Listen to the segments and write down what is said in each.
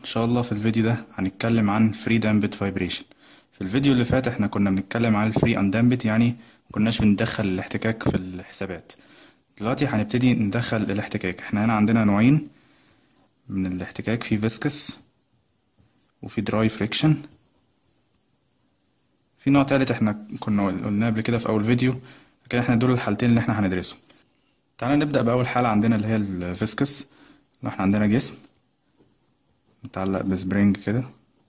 شاء الله في الفيديو ده هنتكلم عن فري دامبت فايبريشن في الفيديو اللي فات احنا كنا بنتكلم عن الفري اندامبت يعني مكناش بندخل الاحتكاك في الحسابات دلوقتي هنبتدي ندخل الاحتكاك احنا هنا عندنا نوعين من الاحتكاك في فيسكس وفي دراي فريكشن في نوع تالت احنا كنا قلناه قبل كده في اول فيديو لكن احنا دول الحالتين اللي احنا هندرسهم تعالى نبدأ بأول حالة عندنا اللي هي الفيسكس لو احنا عندنا جسم متعلق بسبرينج كده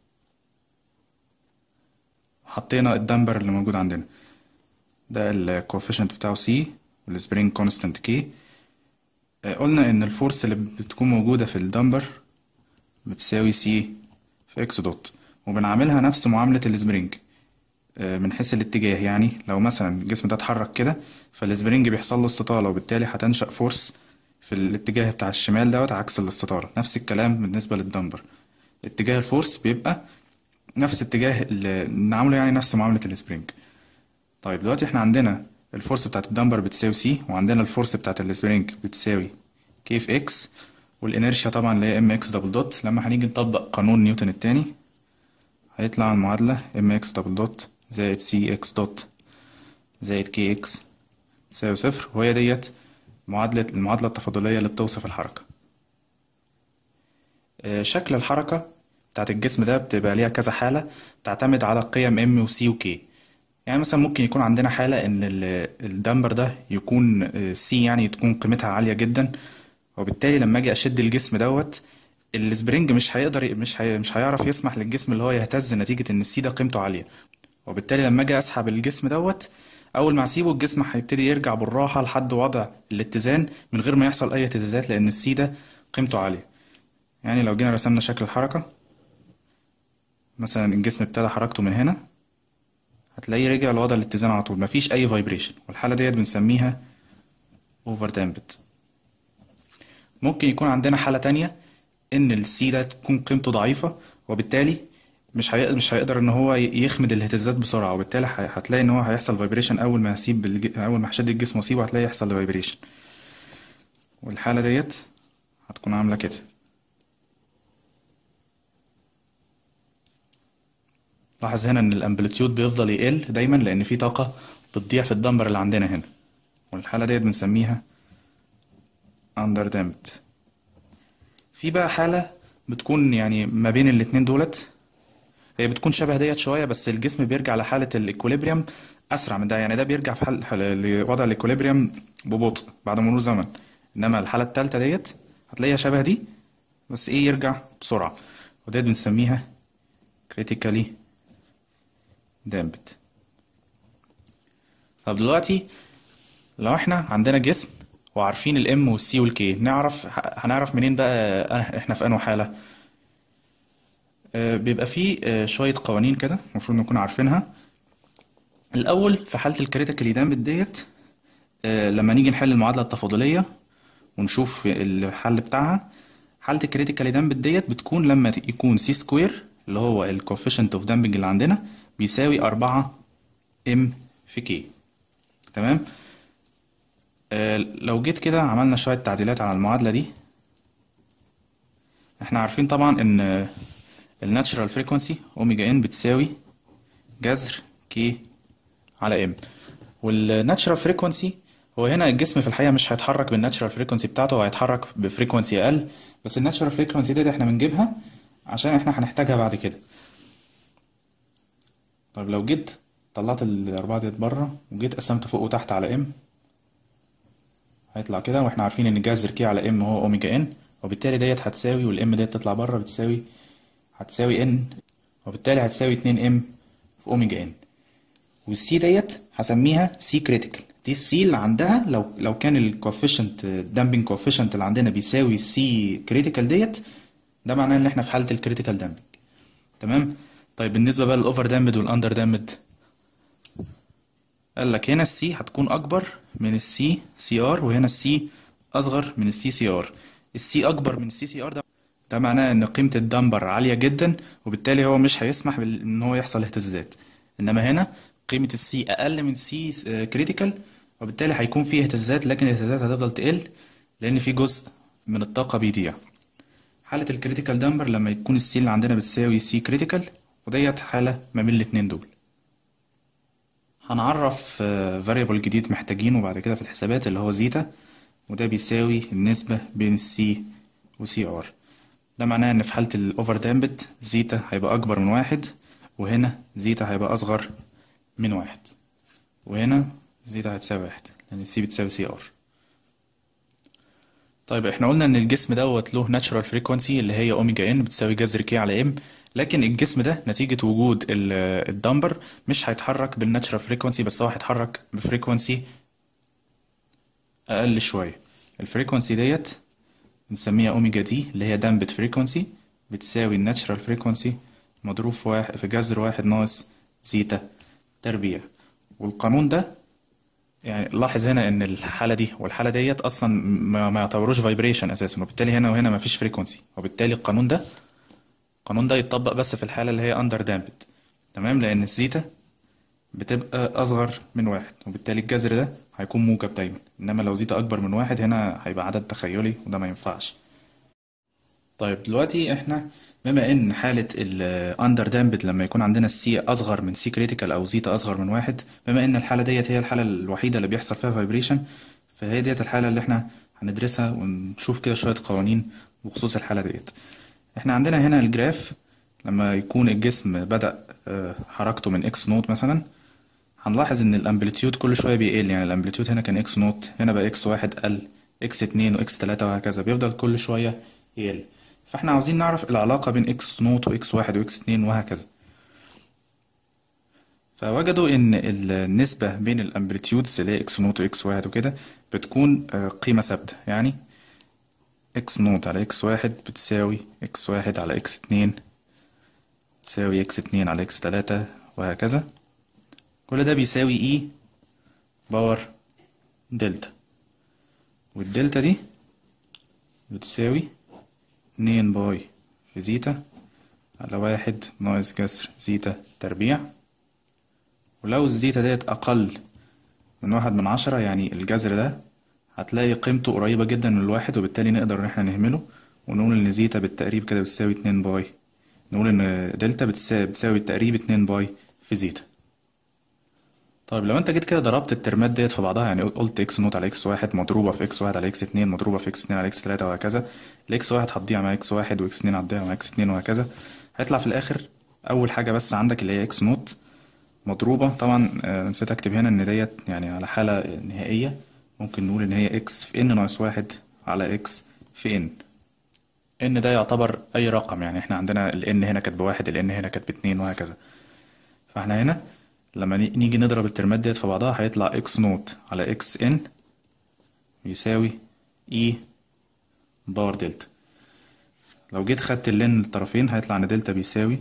حطينا الدمبر اللي موجود عندنا ده الكوفيشنت بتاعه سي والسبرينج كونستانت كي قلنا ان الفورس اللي بتكون موجودة في الدمبر بتساوي سي في اكس دوت وبنعملها نفس معاملة السبرينج من حيث الاتجاه يعني لو مثلا الجسم ده اتحرك كده فالسبرينج بيحصل له استطالة وبالتالي هتنشأ فورس في الاتجاه بتاع الشمال دوت عكس الاستطالة نفس الكلام بالنسبة للدمبر اتجاه الفورس بيبقى نفس اتجاه اللي نعمله يعني نفس معاملة السبرينج طيب دلوقتي احنا عندنا الفورس بتاعت الدمبر بتساوي سي وعندنا الفورس بتاعت السبرينج بتساوي كي في اكس والانيرشيا طبعا اللي هي ام اكس دبل دوت لما هنيجي نطبق قانون نيوتن التاني هيطلع المعادلة ام اكس دبل دوت زائد سي اكس دوت زائد كي اكس تساوي صفر وهي ديت معادلة المعادلة التفاضلية اللي بتوصف الحركة شكل الحركة بتاعت الجسم ده بتبقى ليها كذا حالة تعتمد على قيم ام وسي وكي يعني مثلا ممكن يكون عندنا حالة ان الدمبر ده يكون سي يعني تكون قيمتها عالية جدا وبالتالي لما اجي اشد الجسم دوت السبرينج مش هيقدر مش هي مش هيعرف يسمح للجسم اللي هو يهتز نتيجة ان السي ده قيمته عالية وبالتالي لما اجي اسحب الجسم دوت اول ما اسيبه الجسم هيبتدي يرجع بالراحة لحد وضع الاتزان من غير ما يحصل اي اهتزازات لان السي ده قيمته عالية يعني لو جينا رسمنا شكل الحركة مثلا الجسم ابتدى حركته من هنا هتلاقيه رجع لوضع الاتزان على طول مفيش اي فايبريشن والحالة ديت بنسميها اوفر دامبت ممكن يكون عندنا حالة تانية ان السي ده تكون قيمته ضعيفة وبالتالي مش هي... مش هيقدر ان هو يخمد الاهتزازات بسرعه وبالتالي هتلاقي ان هو هيحصل فايبريشن اول ما هسيب الج... اول ما هشد الجسم واسيبه هتلاقي يحصل فايبريشن والحاله ديت هتكون عامله كده لاحظ هنا ان الامبليتيود بيفضل يقل دايما لان في طاقه بتضيع في الدمبر اللي عندنا هنا والحاله ديت بنسميها اندر دامت في بقى حاله بتكون يعني ما بين الاتنين دولت هي بتكون شبه ديت شويه بس الجسم بيرجع لحاله الايكوليبريم اسرع من ده يعني ده بيرجع في حل... حل... لوضع الايكوليبريم ببطء بعد مرور زمن انما الحاله الثالثه ديت هتلاقيها شبه دي بس ايه يرجع بسرعه وديت بنسميها critically damped طب دلوقتي لو احنا عندنا جسم وعارفين الام والسي والكي نعرف هنعرف منين بقى احنا في انه حاله بيبقى فيه شوية قوانين كده المفروض نكون عارفينها الأول في حالة الكريتيكال دامبت ديت لما نيجي نحل المعادلة التفاضلية ونشوف الحل بتاعها حالة الكريتيكال دامبت ديت بتكون لما يكون سي سكوير اللي هو الكوفيشنت اوف دامبنج اللي عندنا بيساوي أربعة ام في كي تمام لو جيت كده عملنا شوية تعديلات على المعادلة دي احنا عارفين طبعا ان الناتشرال فريكونسي اوميجا ان بتساوي جذر كي على ام والناتشرال فريكونسي هو هنا الجسم في الحقيقه مش هيتحرك بالناتشرال فريكونسي بتاعته هو هيتحرك بفريكونسي اقل بس الناتشرال فريكونسي ديت احنا بنجيبها عشان احنا هنحتاجها بعد كده طيب لو جيت طلعت الاربعه ديت بره وجيت قسمت فوق وتحت على ام هيطلع كده واحنا عارفين ان جذر كي على ام هو اوميجا ان وبالتالي ديت هتساوي والام ديت تطلع بره بتساوي هتساوي ان وبالتالي هتساوي 2 ام في اوميجا ان والسي ديت هسميها سي كريتيكال دي السي اللي عندها لو لو كان الكوفيشنت دامبنج كوفيشنت اللي عندنا بيساوي سي كريتيكال ديت ده معناه ان احنا في حاله الكريتيكال دامبنج تمام طيب بالنسبه بقى للاوفر دامبد والاندر دامبد قال لك هنا السي هتكون اكبر من السي سي ار وهنا السي اصغر من السي سي ار السي اكبر من السي سي ار ده ده معناه ان قيمة الدمبر عالية جدا وبالتالي هو مش هيسمح ان هو يحصل اهتزازات انما هنا قيمة السي اقل من سي كريتيكال وبالتالي هيكون فيه اهتزازات لكن الاهتزازات هتفضل تقل لان في جزء من الطاقة بيضيع حالة الكريتيكال دامبر لما يكون السي اللي عندنا بتساوي سي كريتيكال وديت حالة ما بين الاتنين دول هنعرف فاريبل جديد محتاجينه بعد كده في الحسابات اللي هو زيتا وده بيساوي النسبة بين السي وسي ار ده معناه ان في حالة الاوفر دامبت زيتا هيبقى اكبر من واحد وهنا زيتا هيبقى اصغر من واحد وهنا زيتا هتساوي واحد لان السي بتساوي سي ار طيب احنا قلنا ان الجسم دوت له ناتشورال فريكوانسي اللي هي اوميجا ان بتساوي جذر كي على ام لكن الجسم ده نتيجة وجود الدمبر مش هيتحرك بالناتشورال فريكوانسي بس هو هيتحرك بفريكوانسي اقل شوية الفريكوانسي ديت بنسميها اوميجا دي اللي هي دامبت فريكوانسي بتساوي الناتشورال فريكوانسي مضروب في واحد في جذر واحد ناقص زيتا تربيع والقانون ده يعني لاحظ هنا ان الحاله دي والحاله ديت اصلا ما, ما يعتبروش فايبريشن اساسا وبالتالي هنا وهنا ما فيش فريكونسي وبالتالي القانون ده القانون ده يتطبق بس في الحاله اللي هي اندر دامبت تمام لان الزيتا بتبقى اصغر من واحد وبالتالي الجذر ده هيكون موجب دايما انما لو زيتا اكبر من واحد هنا هيبقى عدد تخيلي وده ما ينفعش طيب دلوقتي احنا بما ان حالة الاندر دامبد لما يكون عندنا السي اصغر من سي كريتيكال او زيتا اصغر من واحد بما ان الحالة ديت هي الحالة الوحيدة اللي بيحصل فيها فايبريشن فهي ديت الحالة اللي احنا هندرسها ونشوف كده شوية قوانين بخصوص الحالة ديت احنا عندنا هنا الجراف لما يكون الجسم بدأ حركته من اكس نوت مثلا هنلاحظ ان الامبليتيود كل شوية بيقل يعني الامبليتيود هنا كان اكس نوت هنا بقى اكس واحد قل اكس اتنين واكس تلاتة وهكذا بيفضل كل شوية يقل فاحنا عاوزين نعرف العلاقة بين اكس نوت واكس واحد واكس اتنين وهكذا فوجدوا ان النسبة بين الامبليتيودز اللي هي اكس نوت واكس واحد وكده بتكون قيمة ثابتة يعني اكس نوت على اكس واحد بتساوي اكس واحد على اكس اتنين بتساوي اكس اتنين على اكس تلاتة وهكذا كل ده بيساوي اي باور دلتا والدلتا دي بتساوي اتنين باي في زيتا على واحد ناقص جذر زيتا تربيع ولو الزيتا ديت أقل من واحد من عشرة يعني الجذر ده هتلاقي قيمته قريبة جدا من الواحد وبالتالي نقدر إن احنا نهمله ونقول إن زيتا بالتقريب كده بتساوي اتنين باي نقول إن دلتا بتساوي, بتساوي بالتقريب اتنين باي في زيتا طيب لو انت جيت كده ضربت الترمات ديت في بعضها يعني قلت اكس نوت على اكس واحد مضروبة في اكس واحد على اكس اتنين مضروبة في اكس اتنين على اكس تلاتة وهكذا الاكس واحد هتضيع مع اكس واحد واكس اتنين هتضيع مع اكس اتنين وهكذا هيطلع في الاخر اول حاجة بس عندك اللي هي اكس نوت مضروبة طبعا نسيت اكتب هنا ان ديت يعني على حالة نهائية ممكن نقول ان هي اكس في ان ناقص واحد على اكس في ان ان ده يعتبر اي رقم يعني احنا عندنا ال n هنا كانت بواحد ال n هنا كانت باتنين وهكذا فاحنا هنا لما نيجي نضرب الترمات ديت في بعضها هيطلع اكس نوت على اكس ان يساوي اي باور دلتا لو جيت خدت اللين الطرفين هيطلع ان دلتا بيساوي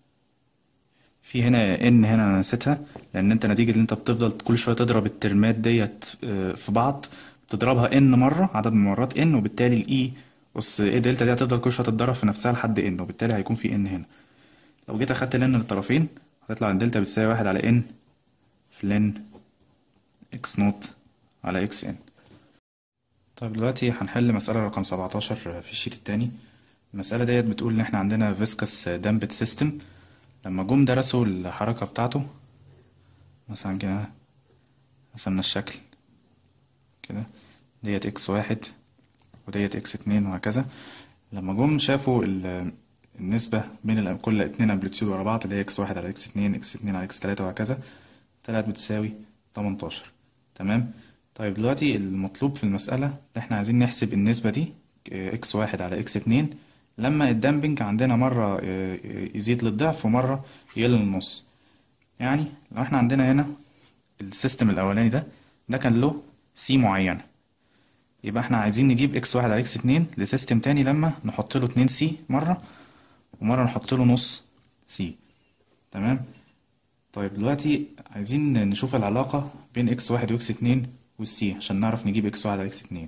في هنا ان هنا انا نسيتها لان انت نتيجة ان انت بتفضل كل شوية تضرب الترمات ديت في بعض بتضربها ان مرة عدد من مرات ان وبالتالي الاي بص ايه دلتا دي هتفضل كل شوية تتضرب في نفسها لحد ان وبالتالي هيكون في ان هنا لو جيت اخدت لن للطرفين هتطلع ان دلتا بتساوي واحد على ان في لن اكس نوت على اكس ان طيب دلوقتي هنحل مسألة رقم 17 في الشيت التاني المسألة ديت بتقول ان احنا عندنا فيسكس دامبت سيستم لما جم درسوا الحركة بتاعته مثلا كده رسمنا الشكل كده ديت اكس واحد وديت اكس اتنين وهكذا لما جم شافوا النسبة بين كل اتنين امبليتيود ورا بعض اللي هي اكس واحد على اكس اتنين اكس اتنين على اكس تلاتة وهكذا طلعت بتساوي تمنتاشر تمام طيب دلوقتي المطلوب في المسألة ان احنا عايزين نحسب النسبة دي اكس واحد على اكس اتنين لما الدامبنج عندنا مرة يزيد للضعف ومرة يقل للنص يعني لو احنا عندنا هنا السيستم الأولاني ده ده كان له سي معينة يبقى احنا عايزين نجيب اكس واحد على اكس اتنين لسيستم تاني لما نحط له اتنين سي مرة ومرة نحط له نص سي تمام طيب دلوقتي عايزين نشوف العلاقة بين اكس واحد واكس اتنين والسي عشان نعرف نجيب اكس واحد على اكس اتنين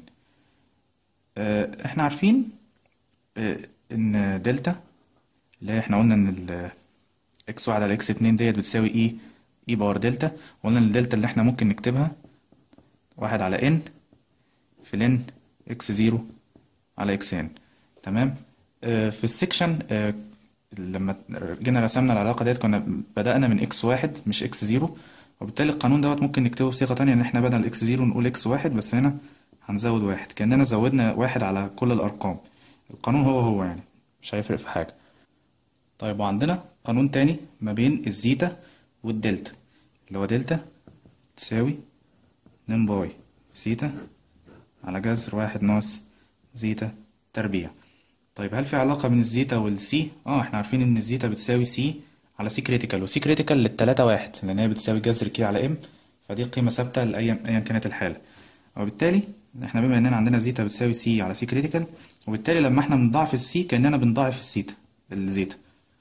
اه احنا عارفين اه ان دلتا اللي هي احنا قلنا ان ال اكس واحد على اكس اتنين ديت بتساوي اي اي باور دلتا وقلنا ان الدلتا اللي احنا ممكن نكتبها واحد على ان في لن اكس زيرو على اكس ان تمام آه، في السكشن آه، لما جينا رسمنا العلاقة ديت كنا بدأنا من اكس واحد مش اكس زيرو وبالتالي القانون دوت ممكن نكتبه بصيغة تانية ان احنا بدل اكس زيرو نقول اكس واحد بس هنا هنزود واحد كأننا زودنا واحد على كل الأرقام القانون هو هو يعني مش هيفرق في حاجة طيب وعندنا قانون تاني ما بين الزيتا والدلتا اللي هو دلتا تساوي اتنين باي زيتا على جذر واحد ناقص زيتا تربيع طيب هل في علاقة بين الزيتا والسي؟ اه احنا عارفين ان الزيتا بتساوي سي على سي كريتيكال وسي كريتيكال للتلاتة واحد لان هي بتساوي جذر كي على ام فدي قيمة ثابتة لأيا أيا كانت الحالة وبالتالي احنا بما اننا عندنا زيتا بتساوي سي على سي كريتيكال وبالتالي لما احنا بنضاعف السي كأننا بنضاعف السيتا الزيتا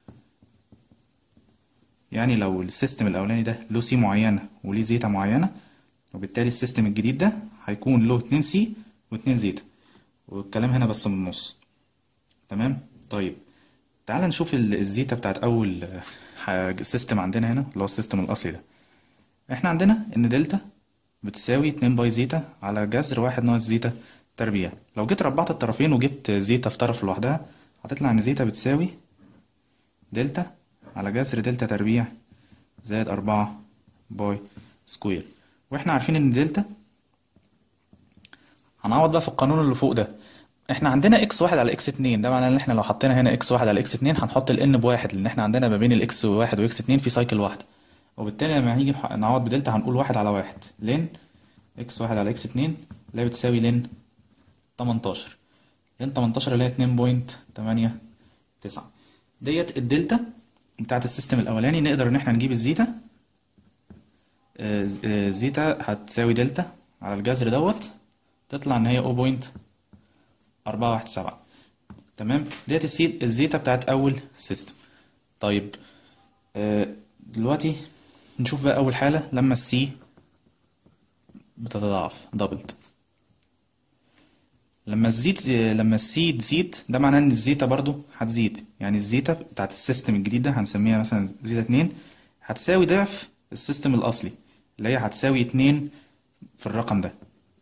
يعني لو السيستم الأولاني ده له سي معينة وليه زيتا معينة وبالتالي السيستم الجديد ده هيكون له اتنين سي واتنين زيتا والكلام هنا بس من النص تمام طيب تعال نشوف ال- الزيتا بتاعت أول حاجة سيستم عندنا هنا اللي هو السيستم الأصلي ده احنا عندنا إن دلتا بتساوي اتنين باي زيتا على جذر واحد ناقص زيتا تربيع لو جيت ربعت الطرفين وجبت زيتا في طرف لوحدها هتطلع إن زيتا بتساوي دلتا على جذر دلتا تربيع زائد أربعة باي سكوير واحنا عارفين إن دلتا هنعوض بقى في القانون اللي فوق ده احنا عندنا اكس واحد على اكس اتنين ده معناه ان احنا لو حطينا هنا اكس واحد على اكس اتنين هنحط الان بواحد لان احنا عندنا ما بين الاكس واحد واكس اتنين في سايكل واحدة وبالتالي لما هنيجي نح- نعوض بدلتا هنقول واحد على واحد لين اكس واحد على اكس اتنين اللي هي بتساوي لين تمنتاشر لين تمنتاشر اللي هي اتنين بوينت تمانية تسعة ديت الدلتا بتاعت السيستم الاولاني نقدر ان احنا نجيب الزيتا آه، ز- آه، زيتا هتساوي دلتا على الجذر دوت تطلع ان هي 0.417 تمام ديت السي الزيتا بتاعت اول سيستم طيب آه، دلوقتي نشوف بقى اول حالة لما السي بتتضاعف دبلت لما الزيت لما السي تزيد ده معناه ان الزيتا برضو هتزيد يعني الزيتا بتاعت السيستم الجديد ده هنسميها مثلا زيتا اتنين هتساوي ضعف السيستم الاصلي اللي هي هتساوي اتنين في الرقم ده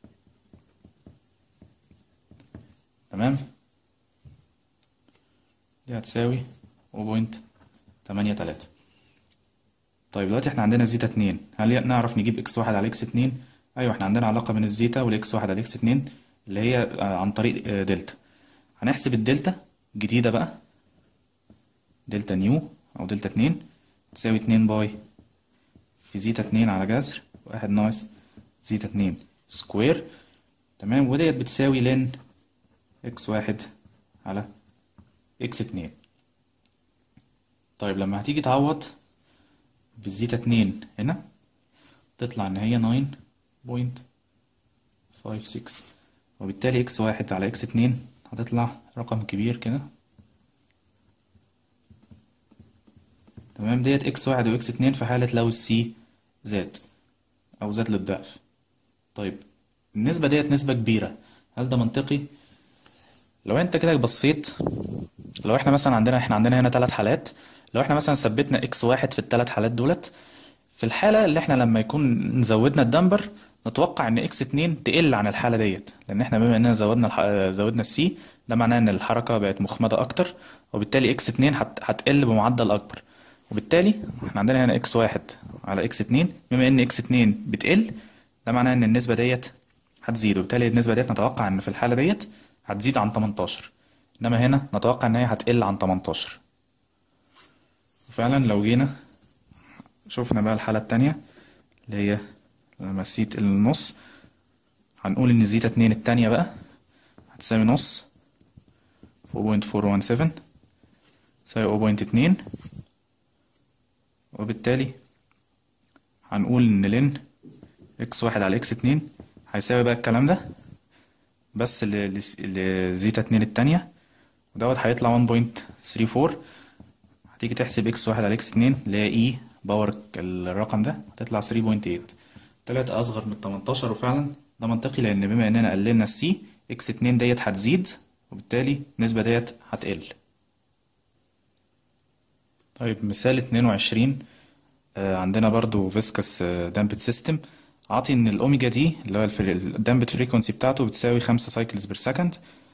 تمام دي هتساوي 0.83 طيب دلوقتي احنا عندنا زيتا اتنين هل نعرف نجيب اكس واحد على اكس اتنين ايوه احنا عندنا علاقة بين الزيتا والاكس واحد على اكس اتنين اللي هي آه، عن طريق آه، دلتا هنحسب الدلتا جديدة بقى دلتا نيو او دلتا اتنين تساوي اتنين باي في زيتا اتنين على جذر واحد ناقص زيتا اتنين سكوير تمام وديت بتساوي لن اكس واحد على اكس اتنين طيب لما هتيجي تعوض بالزيتا اتنين هنا تطلع ان هي ناين بوينت فايف سكس وبالتالي اكس واحد على اكس اتنين هتطلع رقم كبير كده تمام ديت اكس واحد واكس اتنين في حالة لو السي زاد او زاد للضعف طيب النسبة ديت نسبة كبيرة هل ده منطقي؟ لو انت كده بصيت لو احنا مثلا عندنا احنا عندنا هنا ثلاث حالات لو احنا مثلا ثبتنا اكس واحد في الثلاث حالات دولت في الحالة اللي احنا لما يكون زودنا الدمبر نتوقع ان اكس اتنين تقل عن الحالة ديت لان احنا بما اننا زودنا الح... زودنا السي ده معناه ان الحركة بقت مخمدة اكتر وبالتالي اكس اتنين هت... هتقل بمعدل اكبر وبالتالي احنا عندنا هنا اكس واحد على اكس اتنين بما ان اكس اتنين بتقل ده معناه ان النسبة ديت هتزيد وبالتالي النسبة ديت نتوقع ان في الحالة ديت هتزيد عن 18 انما هنا نتوقع ان هي هتقل عن 18 وفعلا لو جينا شوفنا بقى الحالة التانية اللي هي لما السيت النص هنقول ان زيتا اتنين التانية بقى هتساوي نص 4.417 تساوي 0.2 وبالتالي هنقول ان لن اكس واحد على اكس اتنين هيساوي بقى الكلام ده بس ل- لس- لزيتا اتنين التانية ودوت هيطلع 1.34 هتيجي تحسب اكس واحد على اكس اتنين اللي هي اي باور الرقم ده هتطلع 3.8 تلاتة أصغر من 18 وفعلا ده منطقي لأن بما إننا قللنا السي اكس اتنين ديت هتزيد وبالتالي النسبة ديت هتقل طيب مثال 22 آه، عندنا برضو فيسكس دامبت سيستم عاطي ان الاوميجا دي اللي هو الدامبت فريكونسي بتاعته بتساوي 5 سايكلز بير سكند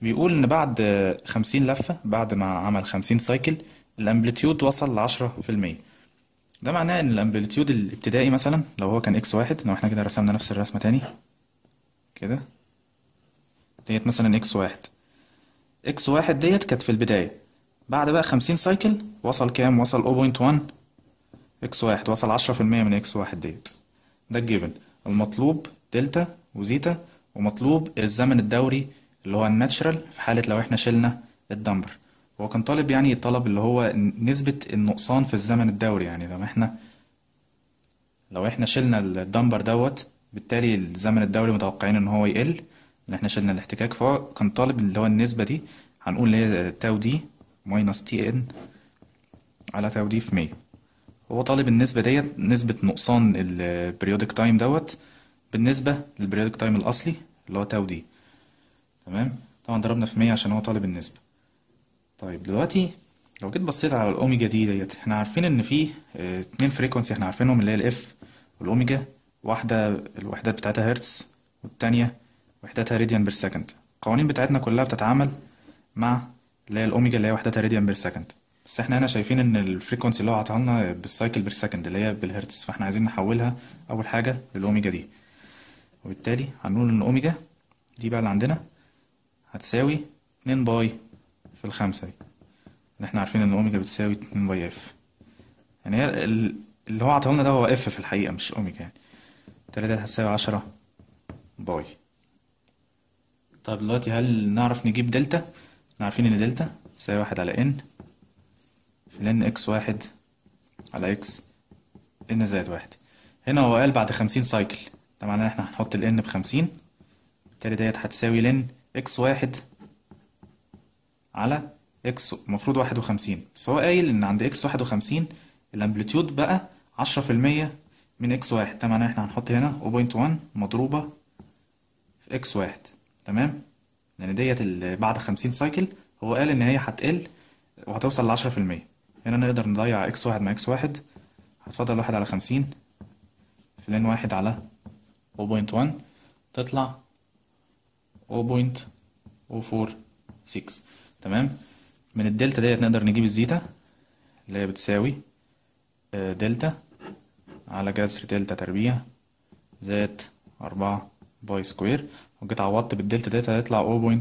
بيقول ان بعد خمسين لفة بعد ما عمل خمسين سايكل الامبليتيود وصل لعشرة في المية ده معناه ان الامبليتيود الابتدائي مثلا لو هو كان اكس واحد لو احنا كده رسمنا نفس الرسمة تاني كده ديت مثلا اكس واحد اكس واحد ديت كانت في البداية بعد بقى خمسين سايكل وصل كام وصل 0.1 اكس واحد وصل عشرة في المية من اكس واحد ديت ده الجيفن المطلوب دلتا وزيتا ومطلوب الزمن الدوري اللي هو الناتشرال في حالة لو احنا شلنا الدمبر هو كان طالب يعني الطلب اللي هو نسبة النقصان في الزمن الدوري يعني لو احنا لو احنا شلنا الدمبر دوت بالتالي الزمن الدوري متوقعين ان هو يقل ان احنا شلنا الاحتكاك فهو كان طالب اللي هو النسبة دي هنقول اللي هي تاو دي ماينس تي ان على تاو دي في مية هو طالب النسبة ديت نسبة نقصان البريودك تايم دوت بالنسبة للبريودك تايم الأصلي اللي هو تاو دي تمام طبعا ضربنا في مية عشان هو طالب النسبة طيب دلوقتي لو جيت بصيت على الأوميجا دي ديت احنا عارفين إن في اه اتنين فريكونسي احنا عارفينهم اللي هي الإف والأوميجا واحدة الوحدات بتاعتها هرتز والتانية وحداتها راديان بير سكند القوانين بتاعتنا كلها بتتعامل مع اللي هي الأوميجا اللي هي وحداتها راديان بير سكند بس احنا هنا شايفين ان الفريكونسي اللي هو عطاها لنا بالسايكل بير سكند اللي هي بالهرتز فاحنا عايزين نحولها اول حاجه للاوميجا دي وبالتالي هنقول ان اوميجا دي بقى اللي عندنا هتساوي 2 باي في الخمسة دي اللي احنا عارفين ان اوميجا بتساوي 2 باي اف يعني هي اللي هو عطاه لنا ده هو اف في الحقيقة مش اوميجا يعني بالتالي ده هتساوي 10 باي طب دلوقتي هل نعرف نجيب دلتا؟ احنا عارفين ان دلتا تساوي واحد على ان في لن اكس واحد على اكس ان زائد واحد هنا هو قال بعد خمسين سايكل ده معناه ان احنا هنحط ال n بخمسين بالتالي ديت هتساوي لن اكس واحد على اكس المفروض واحد وخمسين بس هو قايل ان عند اكس واحد وخمسين الامبليتيود بقى عشرة في المية من اكس واحد ده معناه ان احنا هنحط هنا 0.1 مضروبة في اكس واحد تمام لان ديت بعد خمسين سايكل هو قال ان هي هتقل وهتوصل لعشرة في المية هنا نقدر نضيع اكس واحد مع اكس واحد هتفضل واحد على خمسين في لين واحد على 0.1 تطلع 0.046 تمام من الدلتا ديت نقدر نجيب الزيتا اللي هي بتساوي دلتا على جذر دلتا تربيع زائد أربعة باي سكوير وجيت عوضت بالدلتا ديت هيطلع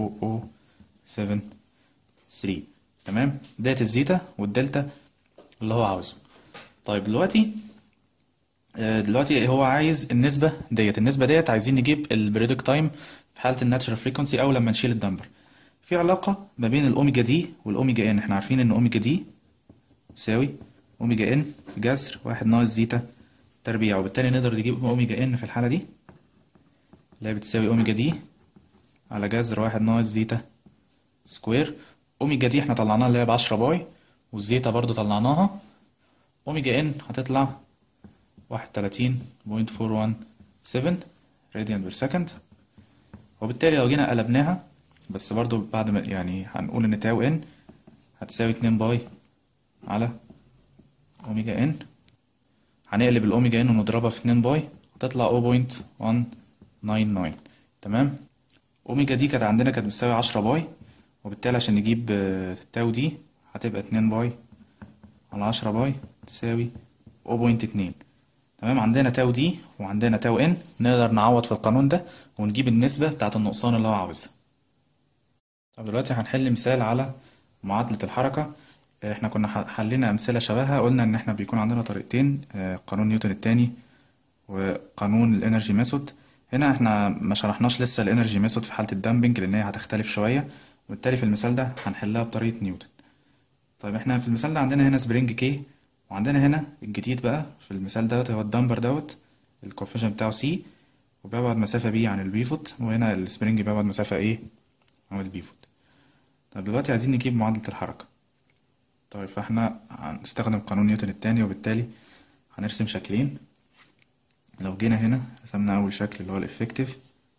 0.0073 تمام ديت الزيتا والدلتا اللي هو عاوزه طيب دلوقتي دلوقتي هو عايز النسبة ديت النسبة ديت عايزين نجيب البريدك تايم في حالة الناتشرال فريكونسي أو لما نشيل الدمبر في علاقة ما بين الأوميجا دي والأوميجا إن احنا عارفين إن أوميجا دي تساوي أوميجا إن في جذر واحد ناقص زيتا تربيع وبالتالي نقدر نجيب أوميجا إن في الحالة دي اللي هي بتساوي أوميجا دي على جذر واحد ناقص زيتا سكوير أوميجا دي احنا طلعناها اللي هي بعشرة باي والزيتا برضو طلعناها أوميجا إن هتطلع واحد تلاتين بوينت فور وان سفن راديان بير سكند وبالتالي لو جينا قلبناها بس برضو بعد ما يعني هنقول ان تاو ان هتساوي اتنين باي على اوميجا ان هنقلب الاوميجا ان ونضربها في اتنين باي هتطلع او بوينت وان ناين ناين تمام اوميجا دي كانت عندنا كانت بتساوي عشرة باي وبالتالي عشان نجيب تاو دي هتبقى اتنين باي على عشرة باي تساوي او بوينت اتنين تمام عندنا تاو دي وعندنا تاو ان نقدر نعوض في القانون ده ونجيب النسبة بتاعة النقصان اللي هو عاوزها طب دلوقتي هنحل مثال على معادلة الحركة احنا كنا حلينا أمثلة شبهها قلنا إن احنا بيكون عندنا طريقتين قانون نيوتن التاني وقانون الانرجي ميثود هنا احنا ما شرحناش لسه الانرجي ميثود في حالة الدامبنج لأن هي هتختلف شوية وبالتالي في المثال ده هنحلها بطريقة نيوتن طيب احنا في المثال ده عندنا هنا سبرينج كي وعندنا هنا الجديد بقى في المثال دوت هو الدمبر دوت الكوفيشن بتاعه سي وبيبعد مسافة بي عن البيفوت وهنا السبرينج بيبعد مسافة ايه عن البيفوت طب دلوقتي عايزين نجيب معادلة الحركة طيب فاحنا هنستخدم قانون نيوتن التاني وبالتالي هنرسم شكلين لو جينا هنا رسمنا أول شكل اللي هو الإفكتيف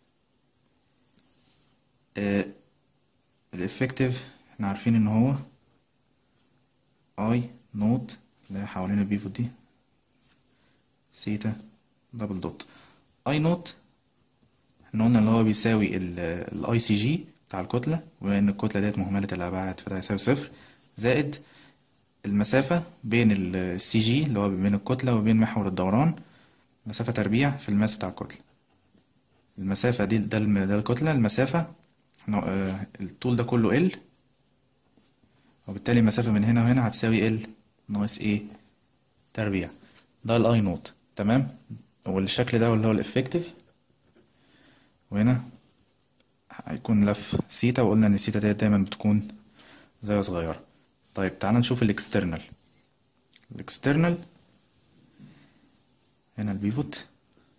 آه الإفكتيف احنا عارفين إن هو اي نوت اللي هي حوالين البيفوت دي سيتا دبل دوت اي نوت احنا قلنا اللي هو بيساوي الاي سي جي بتاع الكتلة وبما ان الكتلة ديت مهملة الابعاد فده هيساوي صفر زائد المسافة بين السي جي اللي هو بين الكتلة وبين محور الدوران مسافة تربيع في الماس بتاع الكتلة المسافة دي ده الم- ده الكتلة المسافة نوع- آه، الطول ده كله ال وبالتالي المسافة من هنا وهنا هتساوي ال ناقص ايه تربيع ده الاي نوت تمام والشكل ده اللي هو الافكتيف وهنا هيكون لف سيتا وقلنا ان السيتا ديت دايما بتكون زاوية صغيرة طيب تعالى نشوف الاكسترنال الاكسترنال هنا البيفوت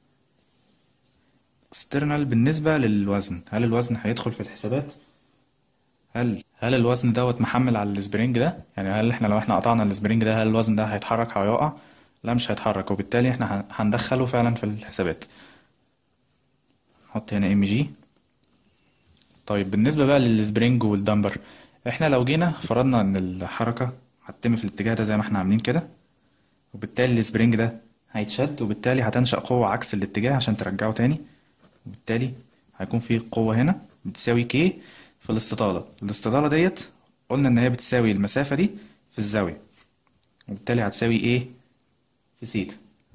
اكسترنال بالنسبة للوزن هل الوزن هيدخل في الحسابات هل هل الوزن دوت محمل على السبرينج ده يعني هل احنا لو احنا قطعنا السبرينج ده هل الوزن ده هيتحرك هيقع لا مش هيتحرك وبالتالي احنا هن- هندخله فعلا في الحسابات نحط هنا ام جي طيب بالنسبة بقى للسبرينج والدمبر احنا لو جينا فرضنا ان الحركة هتتم في الاتجاه ده زي ما احنا عاملين كده وبالتالي السبرينج ده هيتشد وبالتالي هتنشأ قوة عكس الاتجاه عشان ترجعه تاني وبالتالي هيكون في قوة هنا بتساوي كي في الاستطالة الاستطالة ديت قلنا ان هي بتساوي المسافة دي في الزاوية وبالتالي هتساوي ايه في سيتا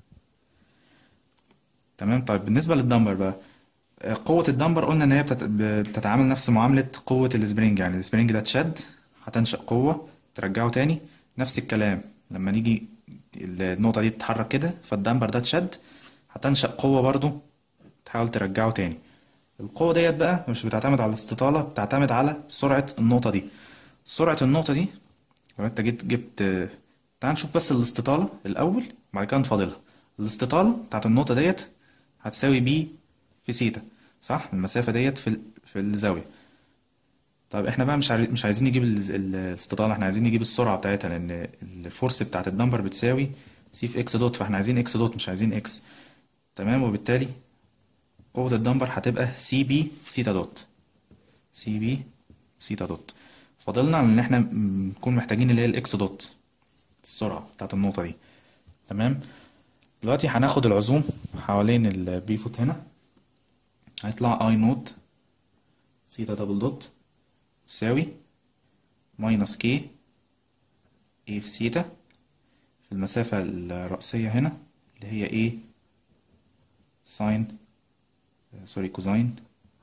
تمام طيب بالنسبة للدمبر بقى آه، قوة الدمبر قلنا ان هي بتت... بتتعامل نفس معاملة قوة السبرينج يعني السبرينج ده اتشد هتنشأ قوة ترجعه تاني نفس الكلام لما نيجي النقطة دي تتحرك كده فالدمبر ده اتشد هتنشأ قوة برضو تحاول ترجعه تاني القوة ديت بقى مش بتعتمد على الاستطالة بتعتمد على سرعة النقطة دي سرعة النقطة دي لو انت جيت جبت تعال نشوف بس الاستطالة الأول وبعد كده نفاضلها الاستطالة بتاعت النقطة ديت هتساوي بي في سيتا صح المسافة ديت في ال- في الزاوية طيب احنا بقى مش عايز مش عايزين نجيب ال- ال- الاستطالة احنا عايزين نجيب السرعة بتاعتها لأن الفورس بتاعت الدمبر بتساوي سي في اكس دوت فاحنا عايزين اكس دوت مش عايزين اكس تمام وبالتالي قوة الدمبر هتبقى سي بي في سيتا دوت سي بي سيتا دوت فاضلنا ان احنا م- نكون محتاجين اللي هي الاكس دوت السرعة بتاعت النقطة دي تمام دلوقتي هناخد العزوم حوالين البي فوت هنا هيطلع اي نوت سيتا دبل دوت تساوي ماينس كي اي في سيتا في المسافة الرأسية هنا اللي هي ايه ساين سوري كوزاين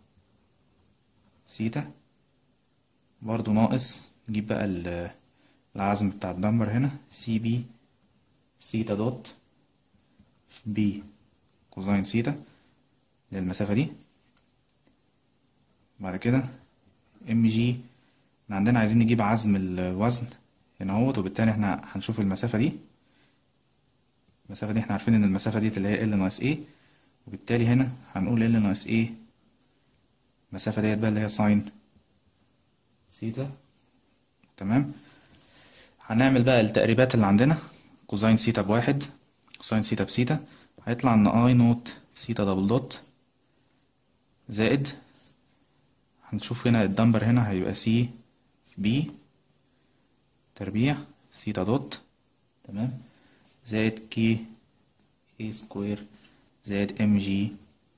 سيتا برضو ناقص نجيب بقى ال- العزم بتاع الدمبر هنا سي بي سيتا دوت في بي كوزاين سيتا للمسافة دي بعد كده ام جي احنا عندنا عايزين نجيب عزم الوزن هنا اهوت وبالتالي احنا هنشوف المسافة دي المسافة دي احنا عارفين ان المسافة دي اللي هي ال ناقص ايه وبالتالي هنا هنقول ال ناقص ايه المسافة ديت بقى اللي هي ساين سيتا تمام هنعمل بقى التقريبات اللي عندنا كوزاين سيتا بواحد كوساين سيتا بسيتا هيطلع ان اي نوت سيتا دبل دوت زائد هنشوف هنا الدمبر هنا هيبقى سي في بي تربيع سيتا دوت تمام زائد كي اي سكوير زائد ام جي